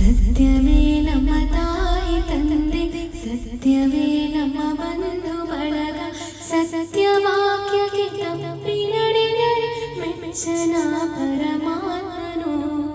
ಸತ್ಯವೇ ನಮ್ಮ ತಾಯಿ ತಂದೆ ಸತ್ಯವೇ ನಮ್ಮ ಬಂಧು ಬಳಗ ಸತ್ಯವಾಕ್ಯಕ್ಕೆ ತಪ್ಪಿ ನಡೆದರೆ ಮೆಚ್ಚನ ಪರಮಾತ್ಮನು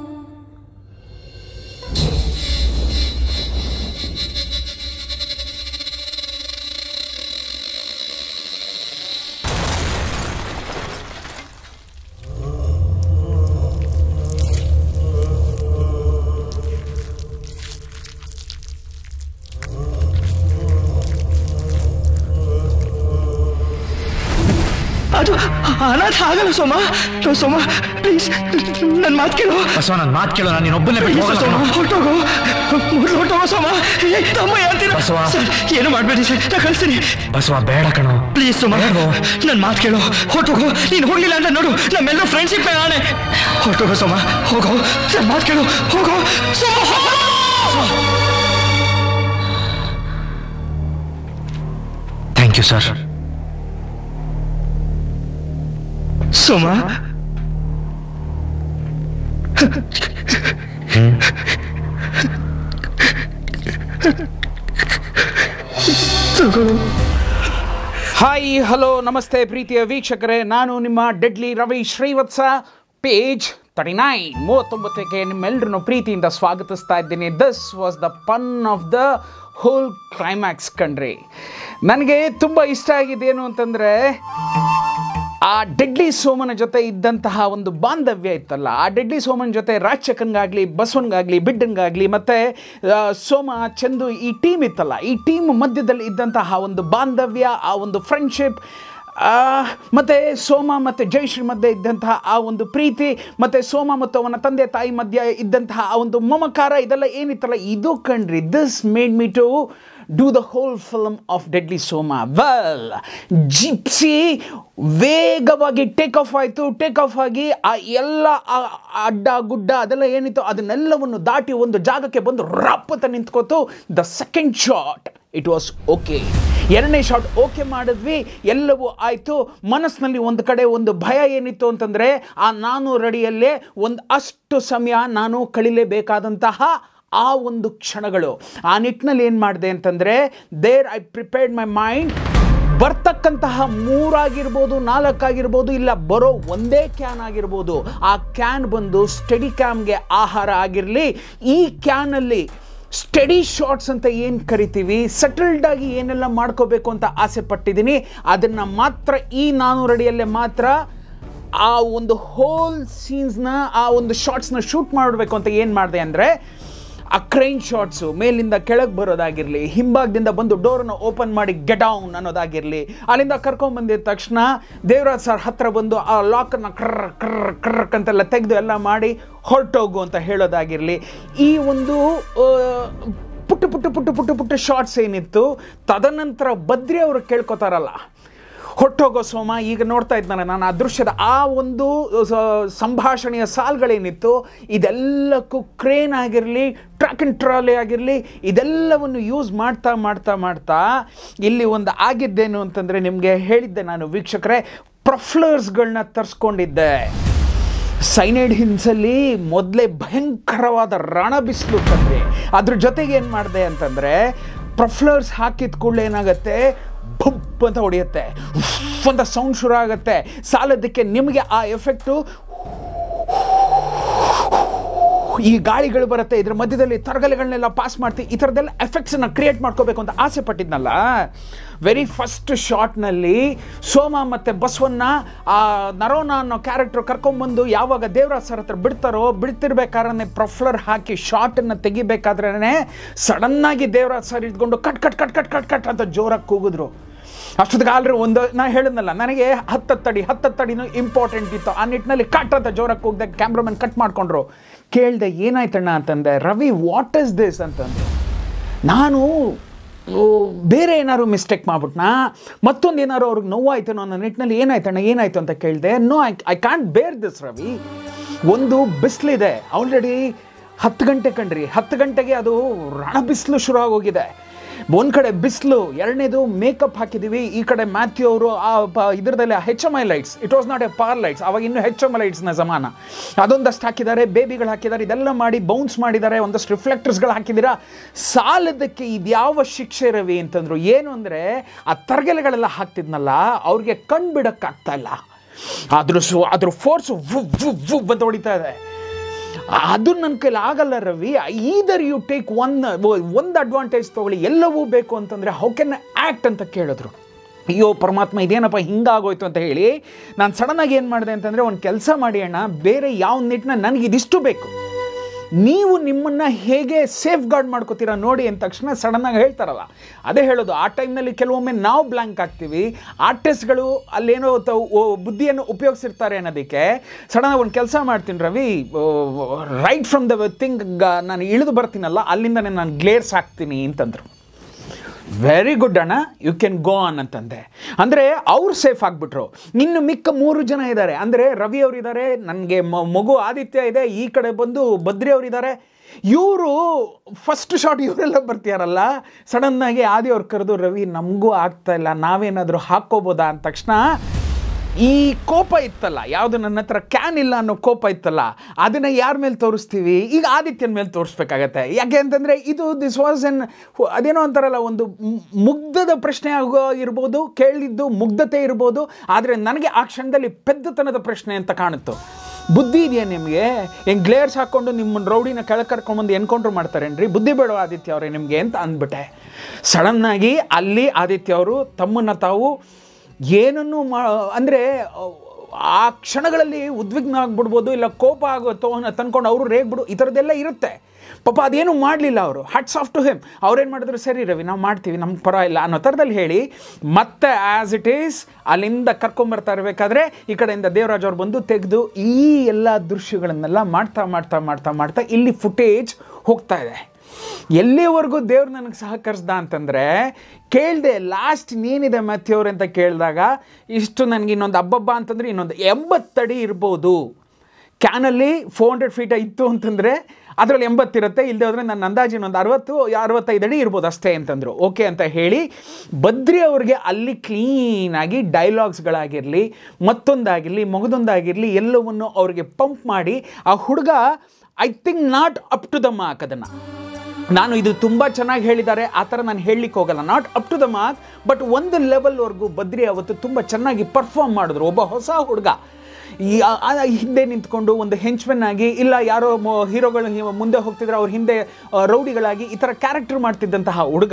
ಅದು ಅನಾಥ ಆಗಲ್ಲ ಸೋಮ ಲೋ ಸೋಮ ಪ್ಲೀಸ್ ನನ್ನ ಮಾತು ಕೇಳು ಬಸವ ನನ್ನ ಮಾತು ಕೇಳು ನಾನು ನೀನೊಬ್ಬನೇ ಬಿಟ್ಟು ಪ್ಲೀಸ್ ಹೋಗಲ್ಲ ಸೋಮ ಕಣೋ. ಹೊರಟೋಗು ಮೊದಲು ಹೊರಟೋಗು ಸೋಮ ಏ, ತಮ್ಮ ಹೇಳ್ತೀರ ಬಸವ. ಸರ್ ಏನು ಮಾಡಬೇಡಿ ಸರ್ ನಾ ಕಳಿಸ್ತೀನಿ ಬಸವ ಬೇಡ ಕಣೋ ಪ್ಲೀಸ್ ಸೋಮ ಬೇಡ್ವೋ? ನನ್ನ ಮಾತು ಕೇಳು ಹೊರಟೋಗು ನೀನು ಹೋಗಿಲ್ಲ ಅಂತ ನೋಡು ನಮ್ಮೆಲ್ಲರೂ ಫ್ರೆಂಡ್ಶಿಪ್ ಆಣೆ ಹೊರಟೋಗು ಸೋಮ ಹೋಗೋ ನನ್ನ ಮಾತು ಕೇಳು ಹೋಗೋ ಸೋಮ ಹೋಗೋ ಥ್ಯಾಂಕ್ ಯು ಸರ್ ಸೋಮ ತಗೊಳ್ಳು ಹಾಯ್ ಹಲೋ ನಮಸ್ತೆ ಪ್ರೀತಿಯ ವೀಕ್ಷಕರೇ ನಾನು ನಿಮ್ಮ deadly Ravi Srivatsa page thirty nine ಮೂವತ್ತೊಂಬತ್ತಕ್ಕೆ ನಿಮ್ಮೆಲ್ಲರನ್ನು ಪ್ರೀತಿಯಿಂದ ಸ್ವಾಗತಿಸ್ತಾ ಇದ್ದೀನಿ this was the fun of the whole climax ಕಣ್ರಿ ನನಗೆ ತುಂಬ ಇಷ್ಟ ಆಗಿದ್ದೇನು ಅಂತಂದರೆ ಆ ಡೆಡ್ಲಿ ಸೋಮನ ಜೊತೆ ಇದ್ದಂತಹ ಒಂದು ಬಾಂಧವ್ಯ ಇತ್ತಲ್ಲ ಆ ಡೆಡ್ಲಿ ಸೋಮನ ಜೊತೆ ರಾಜಚಕನ್ಗಾಗಲಿ ಬಸವನ್ಗಾಗಲಿ ಬಿಡ್ಡನ್ಗಾಗಲಿ ಮತ್ತು ಸೋಮ ಚಂದು ಈ ಟೀಮ್ ಇತ್ತಲ್ಲ ಈ ಟೀಮ್ ಮಧ್ಯದಲ್ಲಿ ಇದ್ದಂತಹ ಒಂದು ಬಾಂಧವ್ಯ ಆ ಒಂದು ಫ್ರೆಂಡ್ಶಿಪ್ ಮತ್ತು ಸೋಮ ಮತ್ತು ಜಯಶ್ರೀ ಮಧ್ಯೆ ಇದ್ದಂತಹ ಆ ಒಂದು ಪ್ರೀತಿ ಮತ್ತು ಸೋಮ ಮತ್ತು ಅವನ ತಂದೆ ತಾಯಿ ಮಧ್ಯೆ ಇದ್ದಂತಹ ಆ ಒಂದು ಮಮಕಾರ ಇದೆಲ್ಲ ಏನಿತ್ತಲ್ಲ ಇದು ಕಣ್ರಿ this made me to do the whole film of deadly Soma well gypsy ವೇಗವಾಗಿ ಟೇಕ್ ಆಫ್ ಆಯಿತು ಟೇಕ್ ಆಫ್ ಆಗಿ ಆ ಎಲ್ಲ ಆ ಅಡ್ಡ ಗುಡ್ಡ ಅದೆಲ್ಲ ಏನಿತ್ತು ಅದನ್ನೆಲ್ಲವನ್ನು ದಾಟಿ ಒಂದು ಜಾಗಕ್ಕೆ ಬಂದು ರಪ್ಪತ್ತ ನಿಂತ್ಕೋತು the second shot it was okay ಎರಡನೇ ಶಾಟ್ ಓಕೆ ಮಾಡಿದ್ವಿ ಎಲ್ಲವೂ ಆಯಿತು ಮನಸ್ಸಿನಲ್ಲಿ ಒಂದು ಕಡೆ ಒಂದು ಭಯ ಏನಿತ್ತು ಅಂತಂದರೆ ಆ ನಾನ್ನೂರು ಅಡಿಯಲ್ಲೇ ಒಂದು ಅಷ್ಟು ಸಮಯ ನಾನು ಕಳಿಲೇಬೇಕಾದಂತಹ ಆ ಒಂದು ಕ್ಷಣಗಳು ಆ ನಿಟ್ಟಿನಲ್ಲಿ ಏನು ಮಾಡಿದೆ ಅಂತಂದರೆ there I prepared my mind ಬರ್ತಕ್ಕಂತಹ ಮೂರಾಗಿರ್ಬೋದು ನಾಲ್ಕಾಗಿರ್ಬೋದು ಇಲ್ಲ ಬರೋ ಒಂದೇ ಕ್ಯಾನ್ ಆಗಿರ್ಬೋದು ಆ ಕ್ಯಾನ್ ಬಂದು ಸ್ಟಡಿ ಕ್ಯಾಮ್ಗೆ ಆಹಾರ ಆಗಿರಲಿ ಈ ಕ್ಯಾನಲ್ಲಿ ಸ್ಟಡಿ ಶಾರ್ಟ್ಸ್ ಅಂತ ಏನು ಕರಿತೀವಿ ಸೆಟಲ್ಡ್ ಆಗಿ ಏನೆಲ್ಲ ಮಾಡ್ಕೋಬೇಕು ಅಂತ ಆಸೆ ಪಟ್ಟಿದ್ದೀನಿ ಅದನ್ನು ಮಾತ್ರ ಈ ನಾನ್ನೂರು ಅಡಿಯಲ್ಲೇ ಮಾತ್ರ ಆ ಒಂದು ಹೋಲ್ ಸೀನ್ಸ್ನ ಆ ಒಂದು ಶಾರ್ಟ್ಸ್ನ ಶೂಟ್ ಮಾಡಬೇಕು ಅಂತ ಏನು ಮಾಡಿದೆ ಅಂದರೆ ಆ ಕ್ರೈನ್ ಶಾಟ್ಸು ಮೇಲಿಂದ ಕೆಳಗೆ ಬರೋದಾಗಿರಲಿ ಹಿಂಭಾಗದಿಂದ ಬಂದು ಡೋರನ್ನು ಓಪನ್ ಮಾಡಿ ಗೆಡೌನ್ ಅನ್ನೋದಾಗಿರಲಿ ಅಲ್ಲಿಂದ ಕರ್ಕೊಂಬಂದಿದ ತಕ್ಷಣ ದೇವರಾಜ್ ಸರ್ ಹತ್ರ ಬಂದು ಆ ಲಾಕನ್ನು ಕ್ರರ್ ಕ್ರರ್ ಕ್ರಕ್ ಅಂತೆಲ್ಲ ತೆಗೆದು ಎಲ್ಲ ಮಾಡಿ ಹೊರಟೋಗು ಅಂತ ಹೇಳೋದಾಗಿರಲಿ ಈ ಒಂದು ಆ, ಪುಟ್ಟ ಪುಟ್ಟ ಪುಟ್ಟ ಪುಟ್ಟ ಪುಟ್ಟ ಶಾರ್ಟ್ಸ್ ಏನಿತ್ತು ತದನಂತರ ಬದ್ರಿ ಅವರು ಕೇಳ್ಕೊತಾರಲ್ಲ ಹೊಟ್ಟೋಗೋ ಸೋಮ ಈಗ ನೋಡ್ತಾ ಇದ್ದಾನೆ ನಾನು ಆ ದೃಶ್ಯದ ಆ ಒಂದು ಸ- ಸಂಭಾಷಣೆಯ ಸಾಲ್ಗಳೇನಿತ್ತು ಇದೆಲ್ಲಕ್ಕೂ ಕ್ರೇನ್ ಆಗಿರಲಿ ಟ್ರ್ಯಾಕ್ ಆ್ಯಂಡ್ ಟ್ರಾಲಿ ಆಗಿರಲಿ ಇದೆಲ್ಲವನ್ನು ಯೂಸ್ ಮಾಡ್ತಾ ಮಾಡ್ತಾ ಮಾಡ್ತಾ ಇಲ್ಲಿ ಒಂದು ಆಗಿದ್ದೇನು ಅಂತಂದರೆ ನಿಮಗೆ ಹೇಳಿದ್ದೆ ನಾನು ವೀಕ್ಷಕರೇ ಪ್ರಫ್ಲರ್ಸ್ಗಳನ್ನ ತರಿಸ್ಕೊಂಡಿದ್ದೆ ಸೈನೈಡ್ ಹಿನ್ಸಲ್ಲಿ ಮೊದಲೇ ಭಯಂಕರವಾದ ರಣ ಬಿಸಿಲು ತಂದ್ರೆ ಅದ್ರ ಜೊತೆಗೆ ಏನು ಮಾಡಿದೆ ಅಂತಂದರೆ ಪ್ರಫ್ಲರ್ಸ್ ಹಾಕಿದ ಕೂಡಲೇ ಏನಾಗುತ್ತೆ ಭುಪ್ ಅಂತ ಹೊಡೆಯುತ್ತೆ ಉಫ್ ಅಂತ ಸೌಂಡ್ ಶುರು ಆಗುತ್ತೆ ಸಾಲದಕ್ಕೆ ನಿಮಗೆ ಆ ಎಫೆಕ್ಟು ಈ ಗಾಳಿಗಳು ಬರುತ್ತೆ ಇದ್ರ ಮಧ್ಯದಲ್ಲಿ ತರಗಲೆಗಳನ್ನೆಲ್ಲ ಪಾಸ್ ಮಾಡ್ತೀವಿ ಈ ಥರದ್ದೆಲ್ಲ ಎಫೆಕ್ಟ್ಸನ್ನು ಕ್ರಿಯೇಟ್ ಮಾಡ್ಕೋಬೇಕು ಅಂತ ಆಸೆ ಪಟ್ಟಿದ್ನಲ್ಲ ವೆರಿ ಫಸ್ಟ್ ಶಾಟ್ನಲ್ಲಿ ಸೋಮ ಮತ್ತು ಬಸವನ್ನ ಆ ನರೋನ ಅನ್ನೋ ಕ್ಯಾರೆಕ್ಟರ್ ಕರ್ಕೊಂಬಂದು ಯಾವಾಗ ದೇವರಾಜ್ ಸರ್ ಹತ್ರ ಬಿಡ್ತಾರೋ ಬಿಡ್ತಿರ್ಬೇಕಾದ್ರೆ ಪ್ರಫ್ಲರ್ ಹಾಕಿ ಶಾಟನ್ನು ತೆಗಿಬೇಕಾದ್ರೇ ಸಡನ್ನಾಗಿ ದೇವರಾಜ್ ಸರ್ ಇದ್ಕೊಂಡು cut cut cut cut cut cut ಅಂತ ಜೋರಾಗಿ ಕೂಗಿದ್ರು ಅಷ್ಟೊತ್ತಿಗೆ ಆಲ್ರೆ ಒಂದು ನಾ ಹೇಳಿದ್ನಲ್ಲ ನನಗೆ ಹತ್ತತ್ತಡಿ ಹತ್ತತ್ತಡಿನೂ ಇಂಪಾರ್ಟೆಂಟ್ ಇತ್ತು ಆ ನಿಟ್ಟಿನಲ್ಲಿ ಕಟ್ ಅಂತ ಜೋರಾಗಿ ಕೂಗ್ದಾಗ ಕ್ಯಾಮ್ರಾಮನ್ ಕಟ್ ಮಾಡ್ಕೊಂಡ್ರು ಕೇಳಿದೆ ಏನಾಯ್ತಣ್ಣ ಅಂತಂದೆ ರವಿ ವಾಟ್ ಇಸ್ ದಿಸ್ ಅಂತಂದು ನಾನು ಓ, ಬೇರೆ ಏನಾದ್ರು ಮಿಸ್ಟೇಕ್ ಮಾಡ್ಬಿಟ್ನಾ ಮತ್ತೊಂದು ಏನಾದ್ರು ಅವ್ರಿಗೆ ನೋವಾಯ್ತೇನೋ ಅನ್ನೋ ನಿಟ್ಟಿನಲ್ಲಿ ಏನಾಯ್ತಣ್ಣ ಏನಾಯ್ತು ಅಂತ ಕೇಳಿದೆ no I I can't bear this Ravi ಒಂದು ಬಿಸಿಲಿದೆ ಆಲ್ರೆಡಿ ಹತ್ತು ಗಂಟೆ ಕಣ್ರಿ ಹತ್ತು ಗಂಟೆಗೆ ಅದು ರಣ ಬಿಸಿಲು ಶುರು ಆಗೋಗಿದೆ ಒಂದು ಕಡೆ ಬಿಸಿಲು ಎರಡನೇದು ಮೇಕಪ್ ಹಾಕಿದ್ದೀವಿ ಈ ಕಡೆ ಮ್ಯಾಥ್ಯೂ ಅವರು ಆ ಪ ಇದರದಲ್ಲಿ H M I lights it was not a par lights ಅವಾಗ ಇನ್ನೂ ಹೆಚ್ ಎಮ್ ಐ ಲೈಟ್ಸ್ನ ಸಮಾನ ಅದೊಂದಷ್ಟು ಹಾಕಿದ್ದಾರೆ ಬೇಬಿಗಳು ಹಾಕಿದ್ದಾರೆ ಇದೆಲ್ಲ ಮಾಡಿ ಬೌನ್ಸ್ ಮಾಡಿದ್ದಾರೆ ಒಂದಷ್ಟು ರಿಫ್ಲೆಕ್ಟರ್ಸ್ಗಳು ಹಾಕಿದ್ದೀರಾ ಸಾಲದಕ್ಕೆ ಇದ್ಯಾವ ಶಿಕ್ಷೆ ರವಿ ಅಂತಂದ್ರು ಏನು ಅಂದರೆ ಆ ತರಗೆಲೆಗಳೆಲ್ಲ ಹಾಕ್ತಿದ್ನಲ್ಲ ಅವ್ರಿಗೆ ಕಣ್ ಬಿಡೋಕ್ಕಾಗ್ತಾ ಇಲ್ಲ ಅದ್ರ ಸು ಅದ್ರ ಫೋರ್ಸು ವು ವು ವು ಅಂತ ಹೊಡಿತಾ ಇದೆ ಅದು ನನ್ನ ಕೈಲಿ ಆಗಲ್ಲ Ravi either you take one ಒಂದು ಅಡ್ವಾಂಟೇಜ್ ತೊಗೊಳ್ಳಿ ಎಲ್ಲವೂ ಬೇಕು ಅಂತಂದರೆ ಹೌ ಕ್ಯಾನ್ ಆ್ಯಕ್ಟ್ ಅಂತ ಕೇಳಿದ್ರು ಅಯ್ಯೋ ಪರಮಾತ್ಮ ಇದೇನಪ್ಪ ಹಿಂಗಾಗೋಯ್ತು ಅಂತ ಹೇಳಿ ನಾನು ಸಡನ್ನಾಗಿ ಏನು ಮಾಡಿದೆ ಅಂತಂದರೆ ಒಂದು ಕೆಲಸ ಮಾಡಿ ಅಣ್ಣ ಬೇರೆ ಯಾವ ನಿಟ್ಟಿನ ನನಗೆ ಇದಿಷ್ಟು ಬೇಕು ನೀವು ನಿಮ್ಮನ್ನು ಹೇಗೆ ಸೇಫ್ ಗಾರ್ಡ್ ಮಾಡ್ಕೋತೀರಾ ನೋಡಿ ಅಂದ ತಕ್ಷಣ ಸಡನ್ನಾಗಿ ಹೇಳ್ತಾರಲ್ಲ ಅದೇ ಹೇಳೋದು ಆ ಟೈಮ್ನಲ್ಲಿ ಕೆಲವೊಮ್ಮೆ ನಾವು ಬ್ಲ್ಯಾಂಕ್ ಆಗ್ತೀವಿ ಆರ್ಟಿಸ್ಟ್ಗಳು ಅಲ್ಲೇನೋ ತ- ಓ- ಬುದ್ಧಿಯನ್ನು ಉಪಯೋಗಿಸಿರ್ತಾರೆ ಅನ್ನೋದಕ್ಕೆ ಸಡನ್ ಒಂದು ಕೆಲಸ ಮಾಡ್ತೀನಿ Ravi right from the thing ನಾನು ಇಳಿದು ಬರ್ತೀನಲ್ಲ ಅಲ್ಲಿಂದನೇ ನಾನು ಗ್ಲೇರ್ಸ್ ಹಾಕ್ತೀನಿ ಅಂತಂದರು ವೆರಿ ಗುಡ್ ಅಣ್ಣ ಯು ಕ್ಯಾನ್ ಗೋ ಆನ್ ಅಂತಂದೆ ಅಂದರೆ ಅವ್ರು ಸೇಫ್ ಆಗಿಬಿಟ್ರು ಇನ್ನು ಮಿಕ್ಕ ಮೂರು ಜನ ಇದ್ದಾರೆ ಅಂದರೆ ರವಿ ಅವರಿದ್ದಾರೆ ನನಗೆ ಮಗು ಆದಿತ್ಯ ಇದೆ ಈ ಕಡೆ ಬಂದು ಬದ್ರಿ ಅವರಿದ್ದಾರೆ ಇವರು ಫಸ್ಟ್ ಶಾಟ್ ಇವರೆಲ್ಲ ಬರ್ತೀಯಾರಲ್ಲ ಸಡನ್ನಾಗಿ ಆದಿ ಅವ್ರು ಕರೆದು ರವಿ ನಮಗೂ ಆಗ್ತಾ ಇಲ್ಲ ನಾವೇನಾದರೂ ಹಾಕ್ಕೋಬೋದಾ ಅಂದ ತಕ್ಷಣ ಈ ಕೋಪ ಇತ್ತಲ್ಲ ಯಾವುದು ನನ್ನ ಹತ್ರ ಕ್ಯಾನ್ ಇಲ್ಲ ಅನ್ನೋ ಕೋಪ ಇತ್ತಲ್ಲ ಅದನ್ನು ಯಾರ ಮೇಲೆ ತೋರಿಸ್ತೀವಿ ಈಗ ಆದಿತ್ಯನ ಮೇಲೆ ತೋರಿಸ್ಬೇಕಾಗತ್ತೆ ಯಾಕೆ ಅಂತಂದರೆ ಇದು ದಿಸ್ ವಾಸ್ ಎನ್ ಅದೇನೋ ಅಂತಾರಲ್ಲ ಒಂದು ಮು- ಮುಗ್ಧದ ಪ್ರಶ್ನೆ ಆಗೋ ಇರ್ಬೋದು ಕೇಳಿದ್ದು ಮುಗ್ಧತೆ ಇರ್ಬೋದು ಆದರೆ ನನಗೆ ಆ ಕ್ಷಣದಲ್ಲಿ ಪೆದ್ದತನದ ಪ್ರಶ್ನೆ ಅಂತ ಕಾಣುತ್ತು ಬುದ್ಧಿ ಇದೆಯಾ ನಿಮಗೆ ಹೆಂಗೆ ಗ್ಲೇರ್ಸ್ ಹಾಕ್ಕೊಂಡು ನಿಮ್ಮ ರೌಡಿನ ಕೆಳಗೆ ಕರ್ಕೊಂಬಂದು ಎನ್ಕೌಂಟ್ರ್ ಮಾಡ್ತಾರೇನ್ರಿ ಬುದ್ಧಿ ಬೇಡ ಆದಿತ್ಯ ಅವರೇ ನಿಮಗೆ ಅಂತ ಅಂದ್ಬಿಟ್ಟೆ ಸಡನ್ನಾಗಿ ಅಲ್ಲಿ ಆದಿತ್ಯ ಅವರು ತಮ್ಮನ್ನು ತಾವು ಏನನ್ನು ಮಾ ಅಂದರೆ ಆ ಕ್ಷಣಗಳಲ್ಲಿ ಉದ್ವಿಗ್ನ ಆಗ್ಬಿಡ್ಬೋದು ಇಲ್ಲ ಕೋಪ ಆಗೋ ತೋನ ತಂದ್ಕೊಂಡು ಅವರು ರೇಗ್ಬಿಡು ಈ ಥರದ್ದೆಲ್ಲ ಇರುತ್ತೆ ಪಾಪ ಅದೇನು ಮಾಡಲಿಲ್ಲ ಅವರು ಹಟ್ಸ್ ಆಫ್ ಟು ಹಿಮ್ ಅವ್ರೇನು ಮಾಡಿದ್ರು ಸರಿ ರವಿ ನಾವು ಮಾಡ್ತೀವಿ ನಮ್ಗೆ ಪರ ಇಲ್ಲ ಅನ್ನೋ ಥರದಲ್ಲಿ ಹೇಳಿ ಮತ್ತೆ ಆ್ಯಸ್ ಇಟ್ ಈಸ್ ಅಲ್ಲಿಂದ ಕರ್ಕೊಂಬರ್ತಾ ಇರಬೇಕಾದ್ರೆ ಈ ಕಡೆಯಿಂದ ದೇವರಾಜ್ ಅವ್ರು ಬಂದು ತೆಗೆದು ಈ ಎಲ್ಲ ದೃಶ್ಯಗಳನ್ನೆಲ್ಲ ಮಾಡ್ತಾ ಮಾಡ್ತಾ ಮಾಡ್ತಾ ಮಾಡ್ತಾ ಇಲ್ಲಿ ಫುಟೇಜ್ ಹೋಗ್ತಾ ಇದೆ ಎಲ್ಲಿವರೆಗೂ ದೇವ್ರು ನನಗೆ ಸಹಕರಿಸ್ದ ಅಂತಂದರೆ ಕೇಳಿದೆ ಲಾಸ್ಟ್ ನೀನಿದೆ ಮತ್ತೆಯವ್ರು ಅಂತ ಕೇಳಿದಾಗ ಇಷ್ಟು ನನಗೆ ಇನ್ನೊಂದು ಹಬ್ಬಬ್ಬ ಅಂತಂದರೆ ಇನ್ನೊಂದು ಎಂಬತ್ತಡಿ ಇರ್ಬೋದು ಕ್ಯಾನಲ್ಲಿ ಫೋರ್ ಹಂಡ್ರೆಡ್ ಫೀಟ್ ಇತ್ತು ಅಂತಂದರೆ ಅದರಲ್ಲಿ ಎಂಬತ್ತಿರುತ್ತೆ ಇಲ್ಲದೆ ಹೋದರೆ ನನ್ನ ಅಂದಾಜು ಇನ್ನೊಂದು ಅರವತ್ತು ಅರವತ್ತೈದು ಅಡಿ ಇರ್ಬೋದು ಅಷ್ಟೇ ಅಂತಂದರು ಓಕೆ ಅಂತ ಹೇಳಿ ಬದ್ರಿ ಅವ್ರಿಗೆ ಅಲ್ಲಿ ಕ್ಲೀನಾಗಿ ಡೈಲಾಗ್ಸ್ಗಳಾಗಿರಲಿ ಮತ್ತೊಂದಾಗಿರಲಿ ಮಗದೊಂದಾಗಿರಲಿ ಎಲ್ಲವನ್ನು ಅವ್ರಿಗೆ ಪಂಪ್ ಮಾಡಿ ಆ ಹುಡುಗ I think not up to the mark ಅದನ್ನು ನಾನು ಇದು ತುಂಬ ಚೆನ್ನಾಗಿ ಹೇಳಿದ್ದಾರೆ ಆ ಥರ ನಾನು ಹೇಳಲಿಕ್ಕೆ ಹೋಗಲ್ಲ not up to the mark but ಒಂದು ಲೆವೆಲ್ವರೆಗೂ ಬದ್ರಿ ಅವತ್ತು ತುಂಬ ಚೆನ್ನಾಗಿ ಪರ್ಫಾರ್ಮ್ ಮಾಡಿದ್ರು ಒಬ್ಬ ಹೊಸ ಹುಡುಗ ಈ ಆ- ಆ ಹಿಂದೆ ನಿಂತ್ಕೊಂಡು ಒಂದು ಹೆಂಚ್ಮೆನ್ ಆಗಿ ಇಲ್ಲ ಯಾರೋ ಮೊ- ಹೀರೋಗಳು ಹಿ- ಮುಂದೆ ಹೋಗ್ತಿದ್ರೆ ಅವ್ರ ಹಿಂದೆ ಆ, ರೌಡಿಗಳಾಗಿ ಈ ಥರ ಕ್ಯಾರೆಕ್ಟರ್ ಮಾಡ್ತಿದ್ದಂತಹ ಹುಡುಗ